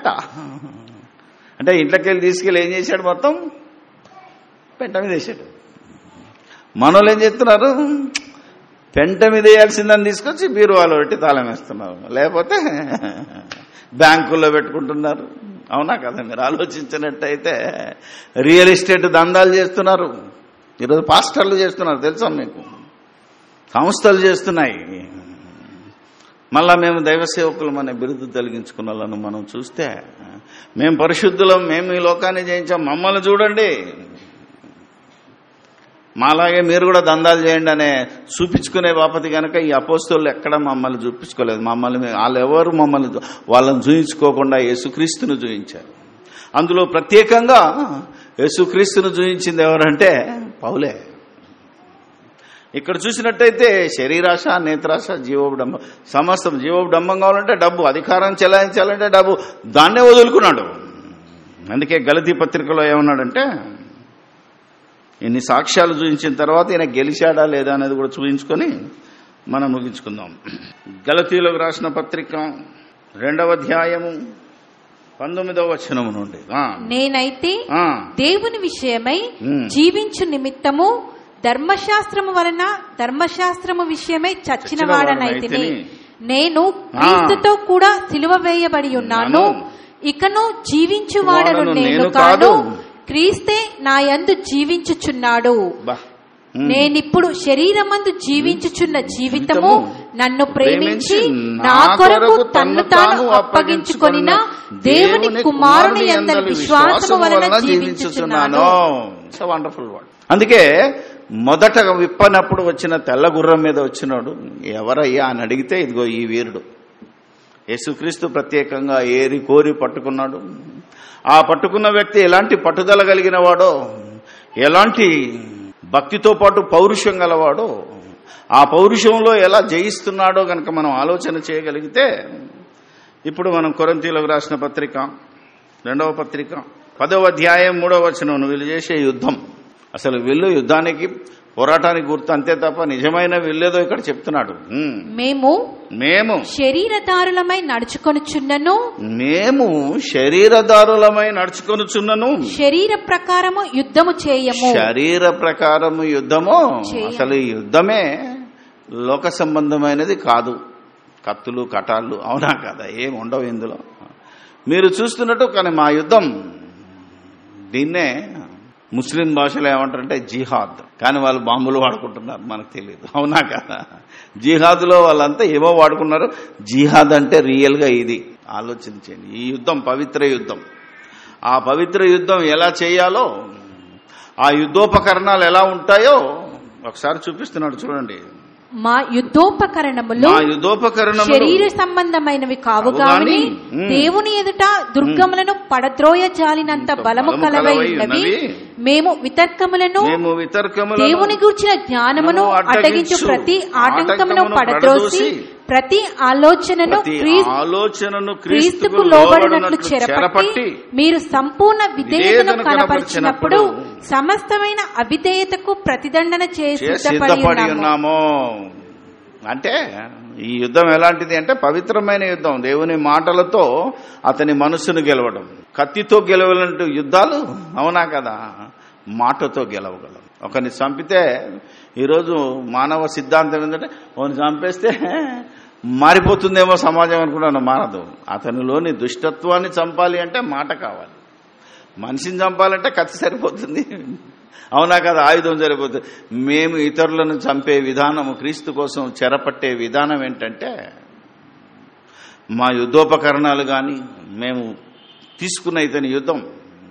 అంటే ఇంట్లోకి వెళ్ళి తీసుకెళ్ళి ఏం చేశాడు మొత్తం పెంట మీద వేసాడు మనోళ్ళు ఏం చేస్తున్నారు పెంట మీద వేయాల్సిందని తీసుకొచ్చి బీరువాలో పెట్టి తాళం వేస్తున్నారు లేకపోతే బ్యాంకుల్లో పెట్టుకుంటున్నారు అవునా కదా మీరు ఆలోచించినట్టయితే రియల్ ఎస్టేట్ దందాలు చేస్తున్నారు ఈరోజు పాస్టర్లు చేస్తున్నారు తెలుసా మీకు సంస్థలు చేస్తున్నాయి మళ్ళా మేము దైవ సేవకులు మన బిరుదు తొలగించుకున్న వాళ్ళను మనం చూస్తే మేము పరిశుద్ధులం మేము ఈ లోకాన్ని జయించాం మమ్మల్ని చూడండి మాలాగే మీరు కూడా దందాలు చేయండి అనే చూపించుకునే బాపతి కనుక ఈ అపోస్తులు ఎక్కడ మమ్మల్ని చూపించుకోలేదు మమ్మల్ని మీ- వాళ్ళు ఎవరు మమ్మల్ని చూ- వాళ్ళని చూయించుకోకుండా యేసుక్రీస్తును చూయించారు అందులో ప్రత్యేకంగా యేసుక్రీస్తును చూయించింది ఎవరంటే పౌలే ఇక్కడ చూసినట్టయితే శరీరాశ నేత్రాశ జీవోడంబం సమస్తం జీవోడంబం కావాలంటే డబ్బు అధికారం చెలాయించాలంటే డబ్బు దాన్నే వదులుకున్నాడు అందుకే గలతీ పత్రికలో ఏమన్నాడంటే ఇన్ని సాక్ష్యాలు చూపించిన తర్వాత ఈయన గెలిచాడా లేదా అనేది కూడా చూపించుకొని మనం ముగించుకుందాం గలతీలకు రాసిన పత్రిక రెండవ అధ్యాయము పంతొమ్మిదవ వచనము నుండి ఆ, నేనైతే ఆ, దేవుని విషయమై ఉమ్. జీవించు నిమిత్తము ధర్మశాస్త్రము వలన ధర్మశాస్త్రము విషయమై చచ్చిన వాడనైతిని చచ్చినవాడనైతిని. నేను క్రీస్తుతో కూడా సిలువ వేయబడి ఉన్నాను ఉన్నాను. ఇకను జీవించువాడను వాడను నేను నేను కాదు కాదు. క్రీస్తే నా యందు జీవించుచున్నాడు బా ఉమ్. నేనిప్పుడు శరీరమందు జీవించుచున్న జీవితము నన్ను ప్రేమించి ప్రేమించి నా కొరకు తన్ను తాను అప్పగించుకొనిన దేవుని కుమారుని యందలి విశ్వాసము వలన జీవించుచున్నాను వండర్ఫుల్ వర్డ్ అందుకే మొదట విప్పనప్పుడు వచ్చిన తెల్ల గుర్రం మీద వచ్చినాడు ఎవరయ్యా అని అడిగితే ఇదిగో ఈ వీరుడు యేసుక్రీస్తు ప్రత్యేకంగా ఏరి కోరి పట్టుకున్నాడు ఆ పట్టుకున్న వ్యక్తి ఎలాంటి పట్టుదల కలిగిన వాడో ఎలాంటి భక్తితో పాటు పౌరుషం గలవాడో ఆ పౌరుషంలో ఎలా జయిస్తున్నాడో కనుక మనం ఆలోచన చేయగలిగితే ఇప్పుడు మనం కొరంతీలకు రాసిన పత్రిక రెండవ పత్రిక పదవ అధ్యాయం మూడవ వచనం వీళ్ళు చేసే యుద్ధం అసలు వీళ్ళు యుద్ధానికి పోరాటానికి గుర్తు అంతే తప్ప నిజమైన వీళ్ళేదో ఇక్కడ చెప్తున్నాడు ఉమ్. మేము మేము శరీరదారులమై నడుచుకొనుచున్నను మేము శరీరదారులమై నడుచుకొనుచున్నను శరీర ప్రకారము యుద్ధము చేయము శరీర ప్రకారము యుద్ధము చేయము. అసలు ఈ యుద్ధమే లోక సంబంధమైనది కాదు కత్తులు కటాళ్ళు అవునా కదా ఏం ఉండవు ఇందులో మీరు చూస్తున్నట్టు కానీ మా యుద్ధం దీన్నే ముస్లిం భాషలో ఏమంటారంటే జిహాద్ కానీ వాళ్ళు బాంబులు వాడుకుంటున్నారు మనకు తెలియదు అవునా కదా జిహాద్లో వాళ్ళంతా ఏమో వాడుకున్నారు జిహాద్ అంటే రియల్గా ఇది ఆలోచించండి ఈ యుద్ధం పవిత్ర యుద్ధం ఆ పవిత్ర యుద్ధం ఎలా చేయాలో ఆ యుద్ధోపకరణాలు ఎలా ఉంటాయో ఒకసారి చూపిస్తున్నాడు చూడండి మా యుద్ధోపకరణములు మా యుద్ధోపకరణములు శరీర సంబంధమైనవి కావు కావు గాని, గాని ఉమ్. దేవుని ఎదుట దుర్గములను పడద్రోయ జాలినంత ఇంత బలము బలము కలవై కలవై ఉన్నవి ఉన్నవి. మేము వితర్కములను మేము వితర్కములను దేవుని గూర్చిన జ్ఞానమును మనము అడ్డగించు అడ్డగించు, ప్రతి ఆటంకమును ఆటంకమును పడద్రోసి పడద్రోసి, ప్రతి ఆలోచనను ప్రతి క్రీస్తు ఆలోచనను క్రీస్తుకు క్రీస్తుకు లోబడినట్లు లోబడినట్లు చెరపట్టి చెరపట్టి మీరు సంపూర్ణ విధేయతను విధేయతను కనపరిచినప్పుడు కనపరిచినప్పుడు సమస్తమైన అవిధేయతకు ప్రతిదండన చేసి చేసి సిద్ధపడి సిద్ధపడి ఉన్నాము. ఉన్నాము అంటే ఈ యుద్ధం ఎలాంటిది అంటే పవిత్రమైన యుద్ధం దేవుని మాటలతో అతని మనస్సును గెలవడం కత్తితో గెలవలంటూ యుద్ధాలు అవునా కదా మాటతో గెలవగలం ఒకరిని చంపితే ఈరోజు మానవ సిద్ధాంతం ఏంటంటే ఒకరిని చంపేస్తే మారిపోతుందేమో సమాజం అనుకున్నాను మారదు అతనిలోని దుష్టత్వాన్ని చంపాలి అంటే మాట కావాలి మనిషిని చంపాలంటే కత్తి సరిపోతుంది అవునా కదా ఆయుధం సరిపోతుంది మేము ఇతరులను చంపే విధానము క్రీస్తు కోసం చెరపట్టే విధానం ఏంటంటే మా యుద్ధోపకరణాలు కానీ మేము తీసుకున్న ఇతని యుద్ధం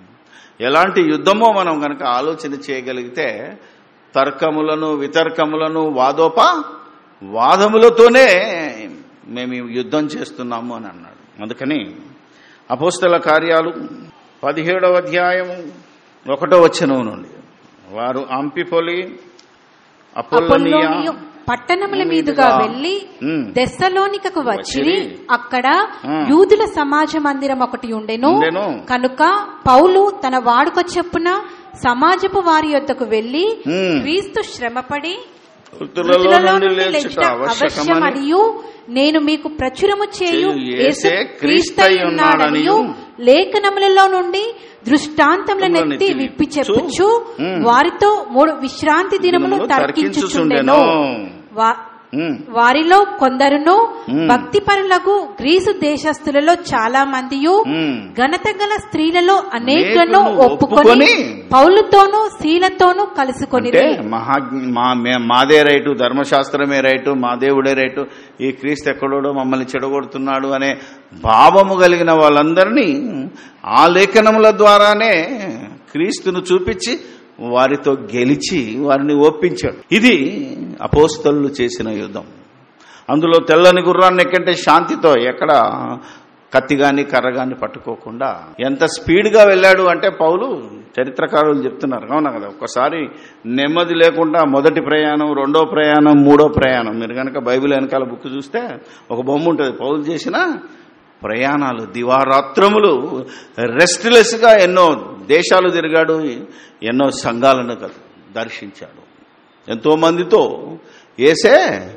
ఎలాంటి యుద్ధమో మనం కనుక ఆలోచన చేయగలిగితే తర్కములను వితర్కములను వాదోప వాదములతోనే మేము ఈ యుద్ధం చేస్తున్నాము అని అన్నాడు అందుకని అపోస్తల కార్యాలు పదిహేడవ అధ్యాయము ఒకటో వచనం నుండి వారు అంపిపొలి అపోల్లనియా అపోల్లోనియు పట్టణముల మీదుగా మీదుగా, వెళ్లి ఉమ్, దెస్సలోనికకు వచ్చి వచ్చిరి. అక్కడ ఆ. యూదుల సమాజ మందిరం ఒకటి ఉండెను ఉండెను. కనుక పౌలు తన వాడుక చెప్పున సమాజపు వారి యొద్దకు వెళ్లి ఉమ్. క్రీస్తు శ్రమపడి మృతులలో మృతులలో నుండి నుండి లేచుట లేచిన అవశ్యకమని అవశ్యమనియు నేను మీకు ప్రచురము చేయు చేయు యేసు యేసే క్రీస్తై ఉన్నాడనియు లేఖనములలో నుండి దృష్టాంతములనెత్తి నెత్తి విప్పి విప్పుచు, చెప్పుచు ఉమ్. వారితో మూడు విశ్రాంతి దినములు దినములు తర్కించుచుండెను తర్కించుచుండెను. వా- ఉమ్, వారిలో కొందరును ఉమ్. భక్తిపరులకు గ్రీసు దేశస్థులలో చాలా మందియు ఉమ్. ఘనత గల స్త్రీలలో అనేకులను అనేకులను ఒప్పుకొని ఒప్పుకొని పౌలుతోనూ శీలతోనూ కలుసుకొని అంటే మహా మా మే- మాదే రైటు ధర్మశాస్త్రమే రైటు మా దేవుడే రైటు ఈ క్రీస్తు ఎక్కడోడో మమ్మల్ని చెడగొడుతున్నాడు అనే భావము కలిగిన వాళ్ళందరినీ ఆ లేఖనముల ద్వారానే క్రీస్తును చూపించి వారితో గెలిచి వారిని ఒప్పించాడు ఇది అపోస్తలు చేసిన యుద్ధం అందులో తెల్లని గుర్రాన్ని ఎక్కంటే శాంతితో ఎక్కడ కత్తి గాని కర్ర గాని పట్టుకోకుండా ఎంత స్పీడ్గా వెళ్ళాడు అంటే పౌలు చరిత్రకారులు చెప్తున్నారు అవునా కదా ఒక్కసారి నెమ్మది లేకుండా మొదటి ప్రయాణం రెండో ప్రయాణం మూడో ప్రయాణం మీరు కనుక బైబిల్ వెనకాల బుక్ చూస్తే ఒక బొమ్మ ఉంటుంది పౌలు చేసిన ప్రయాణాలు దివారాత్రములు రెస్ట్లెస్గా ఎన్నో దేశాలు తిరిగాడు ఎన్నో సంఘాలను కల్- దర్శించాడు ఎంతో మందితో ఏసే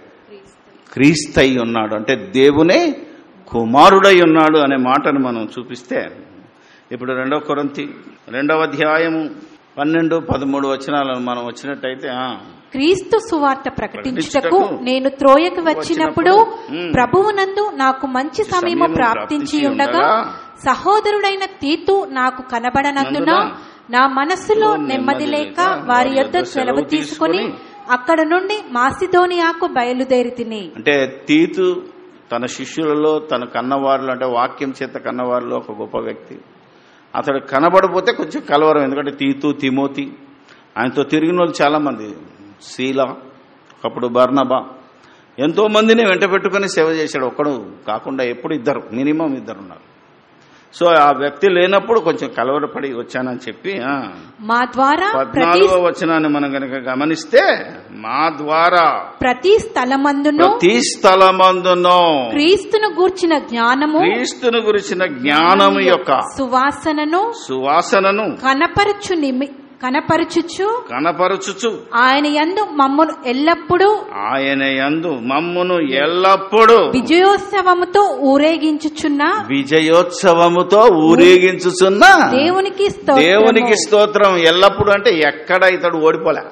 క్రీస్తై ఉన్నాడు అంటే దేవునే కుమారుడై ఉన్నాడు అనే మాటను మనం చూపిస్తే ఇప్పుడు రెండవ కొరంతి రెండవ అధ్యాయము పన్నెండు పదమూడు వచనాలను మనం వచ్చినట్టయితే ఆ, క్రీస్తు సువార్త ప్రకటించుటకు ప్రకటించుటకు నేను త్రోయకు వచ్చినప్పుడు వచ్చినప్పుడు, ఉమ్, ప్రభువునందు నాకు మంచి సమయము సమయము ప్రాప్తించి ప్రాప్తించి ఉండగా ఉండగా, సహోదరుడైన తీతు నాకు కనబడనందున నందున నా మనస్సులో నెమ్మది నెమ్మది లేక లేక వారి వారి యొద్ద యొద్ద సెలవు సెలవు తీసుకుని తీసుకుని, అక్కడ నుండి మాసిదోనియాకు బయలుదేరి తిని అంటే తీతు తన శిష్యులలో తన కన్నవారులు అంటే వాక్యం చేత కన్నవారిలో ఒక గొప్ప వ్యక్తి అతడు కనబడిపోతే కొంచెం కలవరం ఎందుకంటే తీతు తిమోతి ఆయనతో తిరిగిన వాళ్ళు చాలామంది శీల ఒకప్పుడు బర్నబా ఎంతో మందిని వెంట పెట్టుకుని సేవ చేశాడు ఒక్కడు కాకుండా ఎప్పుడు ఇద్దరు మినిమం ఇద్దరు ఉన్నారు సో ఆ వ్యక్తి లేనప్పుడు కొంచెం కలవరపడి వచ్చానని చెప్పి ఆ, మా ద్వారా ప్రతి పద్నాలుగో వచనాన్ని మనం కనుక గమనిస్తే మా ద్వారా ప్రతి స్థలమందును ప్రతి స్థలమందును క్రీస్తును గూర్చిన జ్ఞానము క్రీస్తును గురించిన జ్ఞానము యొక్క సువాసనను సువాసనను కనపరచు నిమి కనపరచుచు కనపరచుచు ఆయన యందు మమ్మను ఎల్లప్పుడూ ఆయన యందు మమ్మును ఎల్లప్పుడూ విజయోత్సవముతో ఊరేగించుచున్న విజయోత్సవముతో ఊరేగించుచున్న దేవునికి స్తోత్రము. దేవునికి స్తోత్రం ఎల్లప్పుడు అంటే ఎక్కడ ఇతడు ఓడిపోలే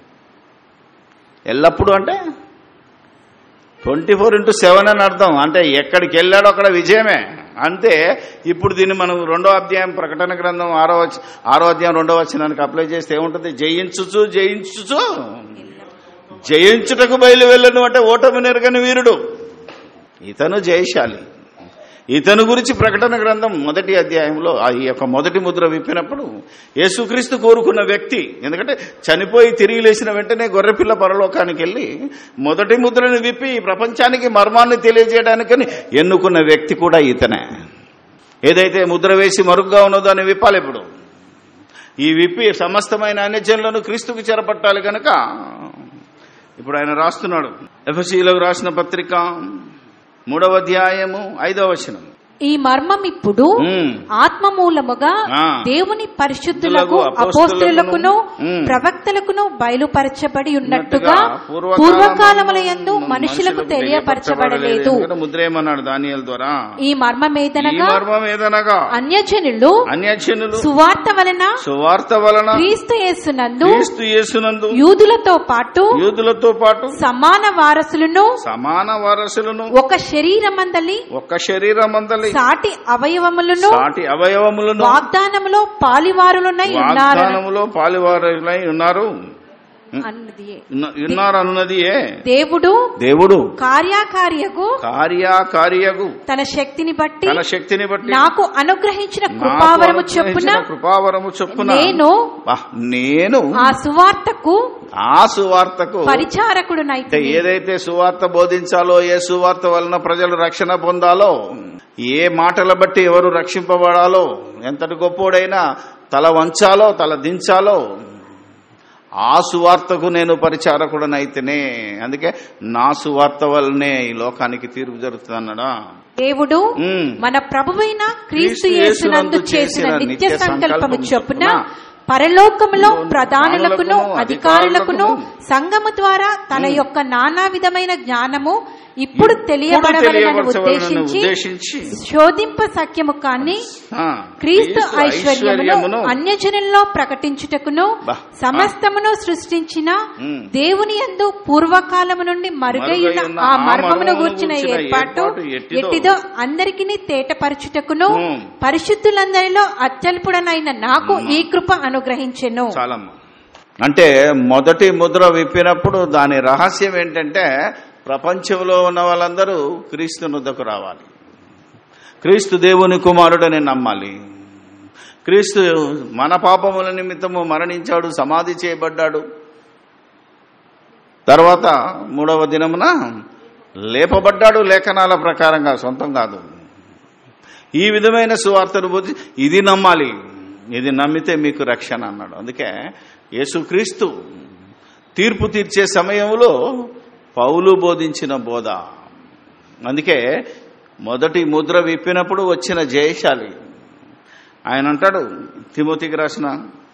ఎల్లప్పుడు అంటే ట్వంటీ ఫోర్ ఇంటూ సెవెన్ అని అర్థం అంటే ఎక్కడికి వెళ్ళాడో అక్కడ విజయమే అంతే ఇప్పుడు దీన్ని మనం రెండో అధ్యాయం ప్రకటన గ్రంథం ఆరో వచ- ఆరో అధ్యాయం రెండో వచనానికి అప్లై చేస్తే ఏముంటుంది జయించుచు జయించుచు జయించుటకు బయలు వెళ్ళను అంటే ఓటమి నెరగని వీరుడు ఇతను జయశాలి ఇతను గురించి ప్రకటన గ్రంథం మొదటి అధ్యాయంలో ఆ ఈ యొక్క మొదటి ముద్ర విప్పినప్పుడు యేసుక్రీస్తు కోరుకున్న వ్యక్తి ఎందుకంటే చనిపోయి తిరిగి లేచిన వెంటనే గొర్రెపిల్ల పరలోకానికి వెళ్ళి మొదటి ముద్రను విప్పి ఈ ప్రపంచానికి మర్మాన్ని తెలియజేయడానికని ఎన్నుకున్న వ్యక్తి కూడా ఇతనే ఏదైతే ముద్ర వేసి మరుగ్గా ఉన్నదో అని విప్పాలి ఇప్పుడు ఈ విప్పి సమస్తమైన అన్యజనులను క్రీస్తుకు చెరపట్టాలి కనుక ఇప్పుడు ఆయన రాస్తున్నాడు ఎఫ్ఎస్సీలకు రాసిన పత్రిక మూడవ అధ్యాయము ఐదవ వచనం ఈ మర్మం ఇప్పుడు ఉమ్. ఆత్మ మూలముగా ఆ. దేవుని పరిశుద్ధులకు అపోస్తలులకును, అపోస్తులకును ఉమ్. ప్రవక్తలకును బయలుపరచబడి ఉన్నట్టుగా ఉన్నట్టుగా పూర్వకాలముల యందు మనుషులకు తెలియపరచబడలేదు ఎందుకంటే ముద్ర ఏమన్నాడు దానియల ద్వారా ఈ ఈ మర్మమేదనగా మర్మం ఏదనగా అన్యజనులు అన్యజనులు సువార్త వలన సువార్త వలన క్రీస్తు యేసునందు క్రీస్తు యేసునందు యూదులతో పాటు యూదులతో పాటు సమాన వారసులను సమాన వారసులను ఒక శరీరమందలి ఒక్క శరీరమందలి సాటి అవయవములను సాటి అవయవములను వాగ్దానములో పాలివారులునై ఉన్నారు వాగ్దానములో పాలివారులై ఉన్నారు అన్నది ఉన్న- ఉన్నారు అన్నది ఏ దేవుడు దేవుడు కార్యాకార్యకు కార్యాకార్యగు తన శక్తిని బట్టి తన శక్తిని బట్టి నాకు అనుగ్రహించిన నాకు కృపావరము చొప్పున అనుగ్రహించిన కృపావరము చొప్పున నేను వా, నేను ఆ సువార్తకు ఆ సువార్తకు అంటే పరిచారకుడునైతే ఏదైతే సువార్త బోధించాలో ఏ సువార్త వలన ప్రజలు రక్షణ పొందాలో ఏ మాటల బట్టి ఎవరు రక్షింపబడాలో ఎంతటి గొప్పోడైనా తల వంచాలో తల దించాలో ఆ సువార్తకు నేను పరిచారకుడనైతేనే అందుకే నా సువార్త వల్లనే ఈ లోకానికి తీర్పు జరుగుతుంది అన్నాడా దేవుడు ఉమ్. మన ప్రభువైన క్రీస్తు క్రీస్తు యేసునందు యేసునందు చేసిన చేసిన నిత్య నిత్య సంకల్పము సంకల్పము చొప్పున చొప్పున పరలోకములో ప్రధానులకును ప్రధానులకును, అధికారులకును అధికారులకును సంఘము ద్వారా తన యొక్క నానా విధమైన జ్ఞానము ఇప్పుడు తెలియబడవలనని తెలియబరచవలనని ఉద్దేశించి ఉద్దేశించి శోధింప సఖ్యము కాని ఆ, క్రీస్తు ఐశ్వర్యమును ఐశ్వర్యమును అన్యజనుల్లో ప్రకటించుటకును బా. సమస్తమును సృష్టించిన ఉమ్. దేవుని యందు పూర్వకాలము నుండి మరుగైన మరుగై ఉన్న ఆ ఆ మర్మమును మర్మమును గూర్చిన గూర్చిన ఏర్పాటు ఏర్పాటు ఎట్టిదో ఎట్టిదో అందరికిని తేటపరచుటకును ఉమ్. పరిశుద్ధులందరిలో అత్యల్పుడనైన నాకు ఈ కృప అనుగ్రహించెను చాలమ్మా అంటే మొదటి ముద్ర విప్పినప్పుడు దాని రహస్యం ఏంటంటే ప్రపంచంలో ఉన్న వాళ్ళందరూ క్రీస్తు నుద్దకు రావాలి క్రీస్తు దేవుని కుమారుడని నమ్మాలి క్రీస్తు మన పాపముల నిమిత్తము మరణించాడు సమాధి చేయబడ్డాడు తర్వాత మూడవ దినమున లేపబడ్డాడు లేఖనాల ప్రకారంగా సొంతం కాదు ఈ విధమైన సువార్తను బోధి ఇది నమ్మాలి ఇది నమ్మితే మీకు రక్షణ అన్నాడు అందుకే యేసుక్రీస్తు తీర్పు తీర్చే సమయంలో పౌలు బోధించిన బోధ అందుకే మొదటి ముద్ర విప్పినప్పుడు వచ్చిన జయశాలి ఆయన అంటాడు తిమోతికి రాసిన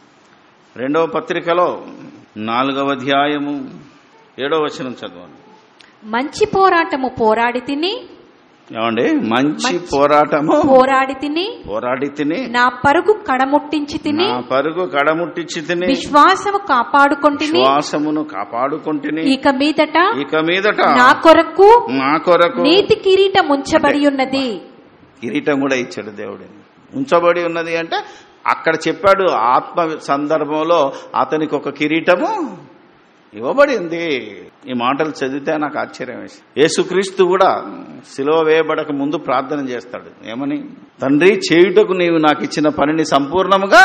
రెండవ పత్రికలో నాలుగవ అధ్యాయము ఏడవ వచనం చదవండి మంచి పోరాటము పోరాడి తిని ఏమండి మంచి మంచి పోరాటము పోరాడి తిని పోరాడి తిని నా పరుగు కడముట్టించి తిని నా పరుగు కడముట్టించి తిని విశ్వాసము కాపాడుకొంటిని శ్వాసమును కాపాడుకుంటుని ఇక మీదట ఇక మీదట నా కొరకు నా కొరకు నీతి కిరీటం ఉంచబడి ఉన్నది కిరీటం కూడా ఇచ్చాడు దేవుడు ఉంచబడి ఉన్నది అంటే అక్కడ చెప్పాడు ఆత్మ సందర్భంలో అతనికి ఒక కిరీటము ఇవ్వబడి ఉంది ఈ మాటలు చదివితే నాకు ఆశ్చర్యం వేసి యేసుక్రీస్తు కూడా సిలువ వేయబడక ముందు ప్రార్థన చేస్తాడు ఏమని తండ్రి చేయుటకు నీవు నాకు ఇచ్చిన పనిని సంపూర్ణముగా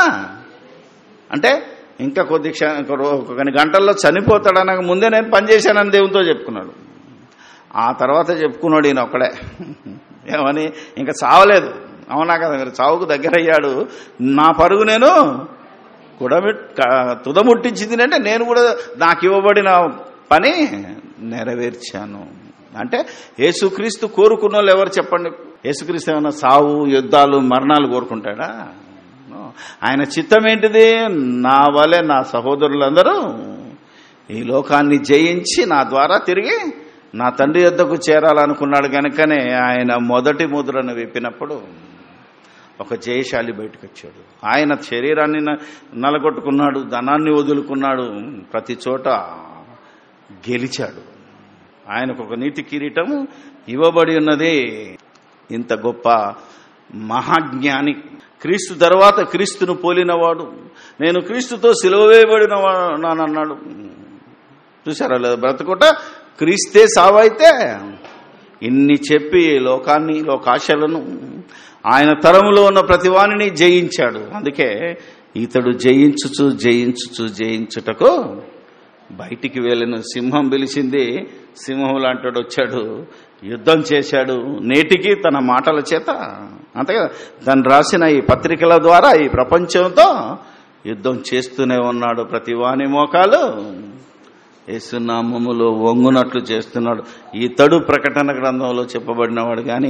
అంటే ఇంకా కొద్ది క్ష ఒక రో- కొన్ని గంటల్లో చనిపోతాడు అనక ముందే నేను పనిచేశానని దేవునితో చెప్పుకున్నాడు ఆ తర్వాత చెప్పుకున్నాడు ఈయన ఒక్కడే ఏమని ఇంకా చావలేదు అవునా కదా మీరు చావుకు దగ్గరయ్యాడు నా పరుగు నేను కుడమిట్ తుదముట్టించింది అంటే నేను కూడా నాకు ఇవ్వబడిన పని నెరవేర్చాను అంటే యేసుక్రీస్తు కోరుకున్న వాళ్ళు ఎవరు చెప్పండి యేసుక్రీస్తు ఏమైనా సావు యుద్ధాలు మరణాలు కోరుకుంటాడా No. ఆయన చిత్తం ఏంటిది నా వలె నా సహోదరులందరూ ఈ లోకాన్ని జయించి నా ద్వారా తిరిగి నా తండ్రి యొద్దకు చేరాలనుకున్నాడు కనుకనే ఆయన మొదటి ముద్రను విప్పినప్పుడు ఒక జయశాలి బయటకు వచ్చాడు ఆయన శరీరాన్ని న- నలగొట్టుకున్నాడు ధనాన్ని వదులుకున్నాడు ప్రతి చోట గెలిచాడు ఆయనకు ఒక నీతి కిరీటము ఇవ్వబడి ఉన్నది ఇంత గొప్ప మహాజ్ఞాని క్రీస్తు తర్వాత క్రీస్తును పోలినవాడు నేను క్రీస్తుతో సిలువ వేయబడిన అన్నాడు చూసారా లేదా బ్రతుకుట క్రీస్తే సావైతే ఇన్ని చెప్పి లోకాన్ని లోకాశలను ఆయన తరములో ఉన్న ప్రతివానిని జయించాడు అందుకే ఇతడు జయించుచు జయించుచు జయించుటకు బయటికి వెళ్ళిన సింహం పిలిచింది సింహం లాంటాడు వచ్చాడు యుద్ధం చేశాడు నేటికి తన మాటల చేత అంతే కదా తను రాసిన ఈ పత్రికల ద్వారా ఈ ప్రపంచంతో యుద్ధం చేస్తూనే ఉన్నాడు ప్రతి వాని మోకాలు యేసునామములో వంగునట్లు చేస్తున్నాడు ఇతడు ప్రకటన గ్రంథంలో చెప్పబడినవాడు కానీ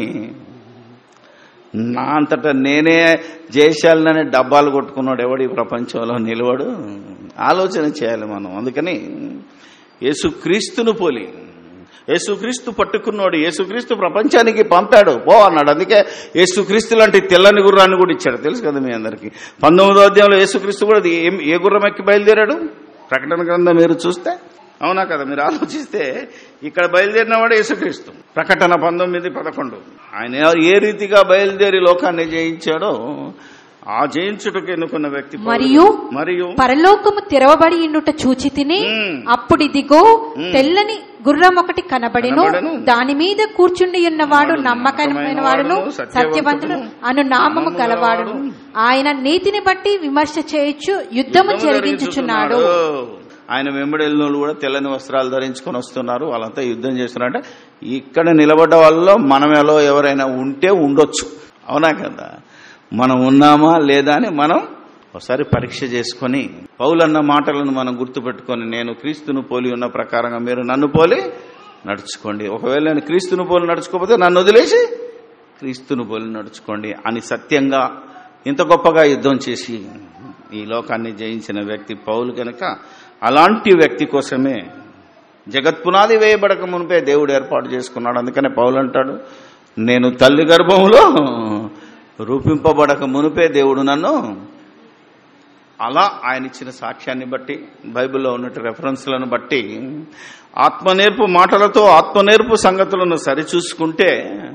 నా అంతటా నేనే జయశాలనని డబ్బాలు కొట్టుకున్నాడు ఎవడు ఈ ప్రపంచంలో నిలవడు ఆలోచన చేయాలి మనం అందుకని యేసుక్రీస్తును పోలి యేసుక్రీస్తు పట్టుకున్నాడు యేసుక్రీస్తు ప్రపంచానికి పంపాడు పో అన్నాడు అందుకే యేసుక్రీస్తు లాంటి తెల్లని గుర్రాన్ని కూడా ఇచ్చాడు తెలుసు కదా మీ అందరికి పంతొమ్మిదో అధ్యాయంలో యేసుక్రీస్తు కూడా ఏం ఏ గుర్రం ఎక్కి బయలుదేరాడు ప్రకటన గ్రంథం మీరు చూస్తే అవునా కదా మీరు ఆలోచిస్తే ఇక్కడ బయలుదేరినవాడు యేసుక్రీస్తు ప్రకటన పంతొమ్మిది పదకొండు ఆయన ఏ రీతిగా బయలుదేరి లోకాన్ని జయించాడో ఆ జయించుటకు ఎన్నుకున్న వ్యక్తి పౌలు. మరియు మరియు పరలోకము తెరవబడి ఇండుట చూచి తిని మ్మ్. అప్పుడిదిగో తెల్లని గుర్రం ఒకటి కనబడెను కనబడెను. దాని మీద కూర్చుండి ఉన్నవాడు వాడు నమ్మకమైన వాడును నమ్మకమైన వాడును, సత్యవంతుడు అను నామము నామము గలవాడును గలవాడు. ఆయన నీతిని బట్టి విమర్శ చేయొచ్చు యుద్ధము జరిగించుచున్నాడు ఆయన వెంబడెళ్ళిన వాళ్ళు కూడా తెల్లని వస్త్రాలు ధరించుకొని వస్తున్నారు వాళ్ళంతా యుద్ధం చేస్తున్నారంటే ఇక్కడ నిలబడ్డ వాళ్ళలో మనమేలో ఎవరైనా ఉంటే ఉండొచ్చు అవునా కదా మనం ఉన్నామా లేదా అని మనం ఒకసారి పరీక్ష చేసుకొని పౌలన్న మాటలను మనం గుర్తుపెట్టుకొని నేను క్రీస్తును పోలి ఉన్న ప్రకారంగా మీరు నన్ను పోలి నడుచుకోండి ఒకవేళ నేను క్రీస్తును పోలి నడుచుకోకపోతే నన్ను వదిలేసి క్రీస్తును పోలి నడుచుకోండి అని సత్యంగా ఇంత గొప్పగా యుద్ధం చేసి ఈ లోకాన్ని జయించిన వ్యక్తి పౌలు కనుక అలాంటి వ్యక్తి కోసమే జగత్పునాది వేయబడక మునిపే దేవుడు ఏర్పాటు చేసుకున్నాడు అందుకనే పౌలు అంటాడు నేను తల్లి గర్భంలో రూపింపబడక మునిపే దేవుడు నన్ను అలా ఆయన ఇచ్చిన సాక్ష్యాన్ని బట్టి బైబిల్లో ఉన్నట్టు రెఫరెన్స్లను బట్టి ఆత్మనేర్పు మాటలతో ఆత్మనేర్పు సంగతులను సరిచూసుకుంటే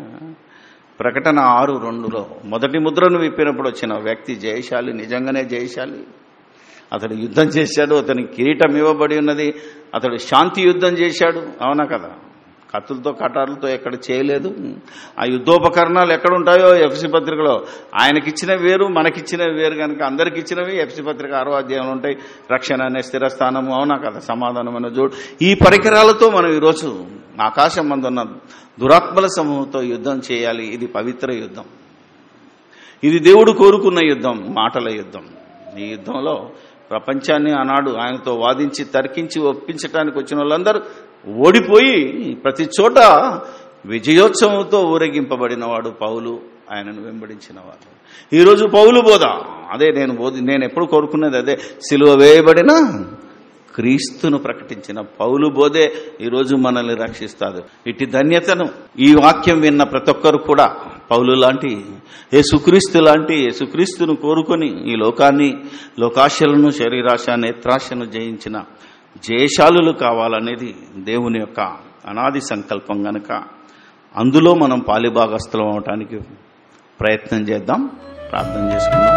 ప్రకటన ఆరు రెండులో మొదటి ముద్రను విప్పినప్పుడు వచ్చిన వ్యక్తి జయశాలి నిజంగానే జయశాలి అతడు యుద్ధం చేశాడు అతనికి కిరీటం ఇవ్వబడి ఉన్నది అతడు శాంతి యుద్ధం చేశాడు అవునా కదా కత్తులతో కటార్లతో ఎక్కడ చేయలేదు ఆ యుద్ధోపకరణాలు ఎక్కడ ఉంటాయో ఎఫ్సి పత్రికలో ఆయనకిచ్చిన వేరు మనకిచ్చిన వేరు కనుక అందరికి ఇచ్చినవి ఎఫ్సి పత్రిక ఆరో అధ్యాయంలో ఉంటాయి రక్షణ అనే స్థిరస్థానము అవునా కదా సమాధానం అనే జోడు ఈ పరికరాలతో మనం ఈరోజు ఆకాశం మందున్న దురాత్మల సమూహంతో యుద్ధం చేయాలి ఇది పవిత్ర యుద్ధం ఇది దేవుడు కోరుకున్న యుద్ధం మాటల యుద్ధం ఈ యుద్ధంలో ప్రపంచాన్ని ఆనాడు ఆయనతో వాదించి తర్కించి ఒప్పించడానికి వచ్చిన వాళ్ళందరూ ఓడిపోయి ప్రతి చోట విజయోత్సవంతో ఊరేగింపబడిన వాడు పౌలు ఆయనను వెంబడించిన వాడు ఈరోజు పౌలు బోధ అదే నేను బోధి నేను ఎప్పుడు కోరుకున్నది అదే సిలువ వేయబడిన క్రీస్తును ప్రకటించిన పౌలు బోధే ఈరోజు మనల్ని రక్షిస్తాడు ఇటు ధన్యతను ఈ వాక్యం విన్న ప్రతి ఒక్కరు కూడా పౌలు లాంటి యేసుక్రీస్తు లాంటి యేసుక్రీస్తును కోరుకొని ఈ లోకాన్ని లోకాశలను శరీరాశ నేత్రాశను జయించిన జయశాలులు కావాలనేది దేవుని యొక్క అనాది సంకల్పం గనక అందులో మనం పాలిభాగస్థలం అవటానికి ప్రయత్నం చేద్దాం ప్రార్థన చేసుకుందాం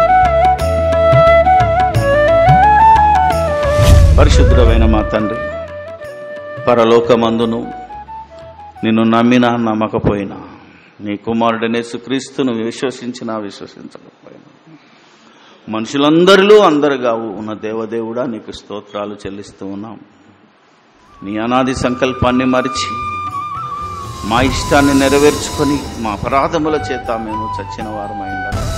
పరిశుద్ధుడమైన మా తండ్రి పరలోకమందును నిన్ను నమ్మినా నమ్మకపోయినా నీ కుమారుడనే సుక్రీస్తును విశ్వసించినా విశ్వసించకపోయినా మనుషులందరిలో అందరుగా ఉన్న దేవదేవుడా నీకు స్తోత్రాలు చెల్లిస్తూ ఉన్నాం నీ అనాది సంకల్పాన్ని మరిచి మా ఇష్టాన్ని నెరవేర్చుకొని మా అపరాధముల చేత మేము చచ్చిన వారమై ఉండాలి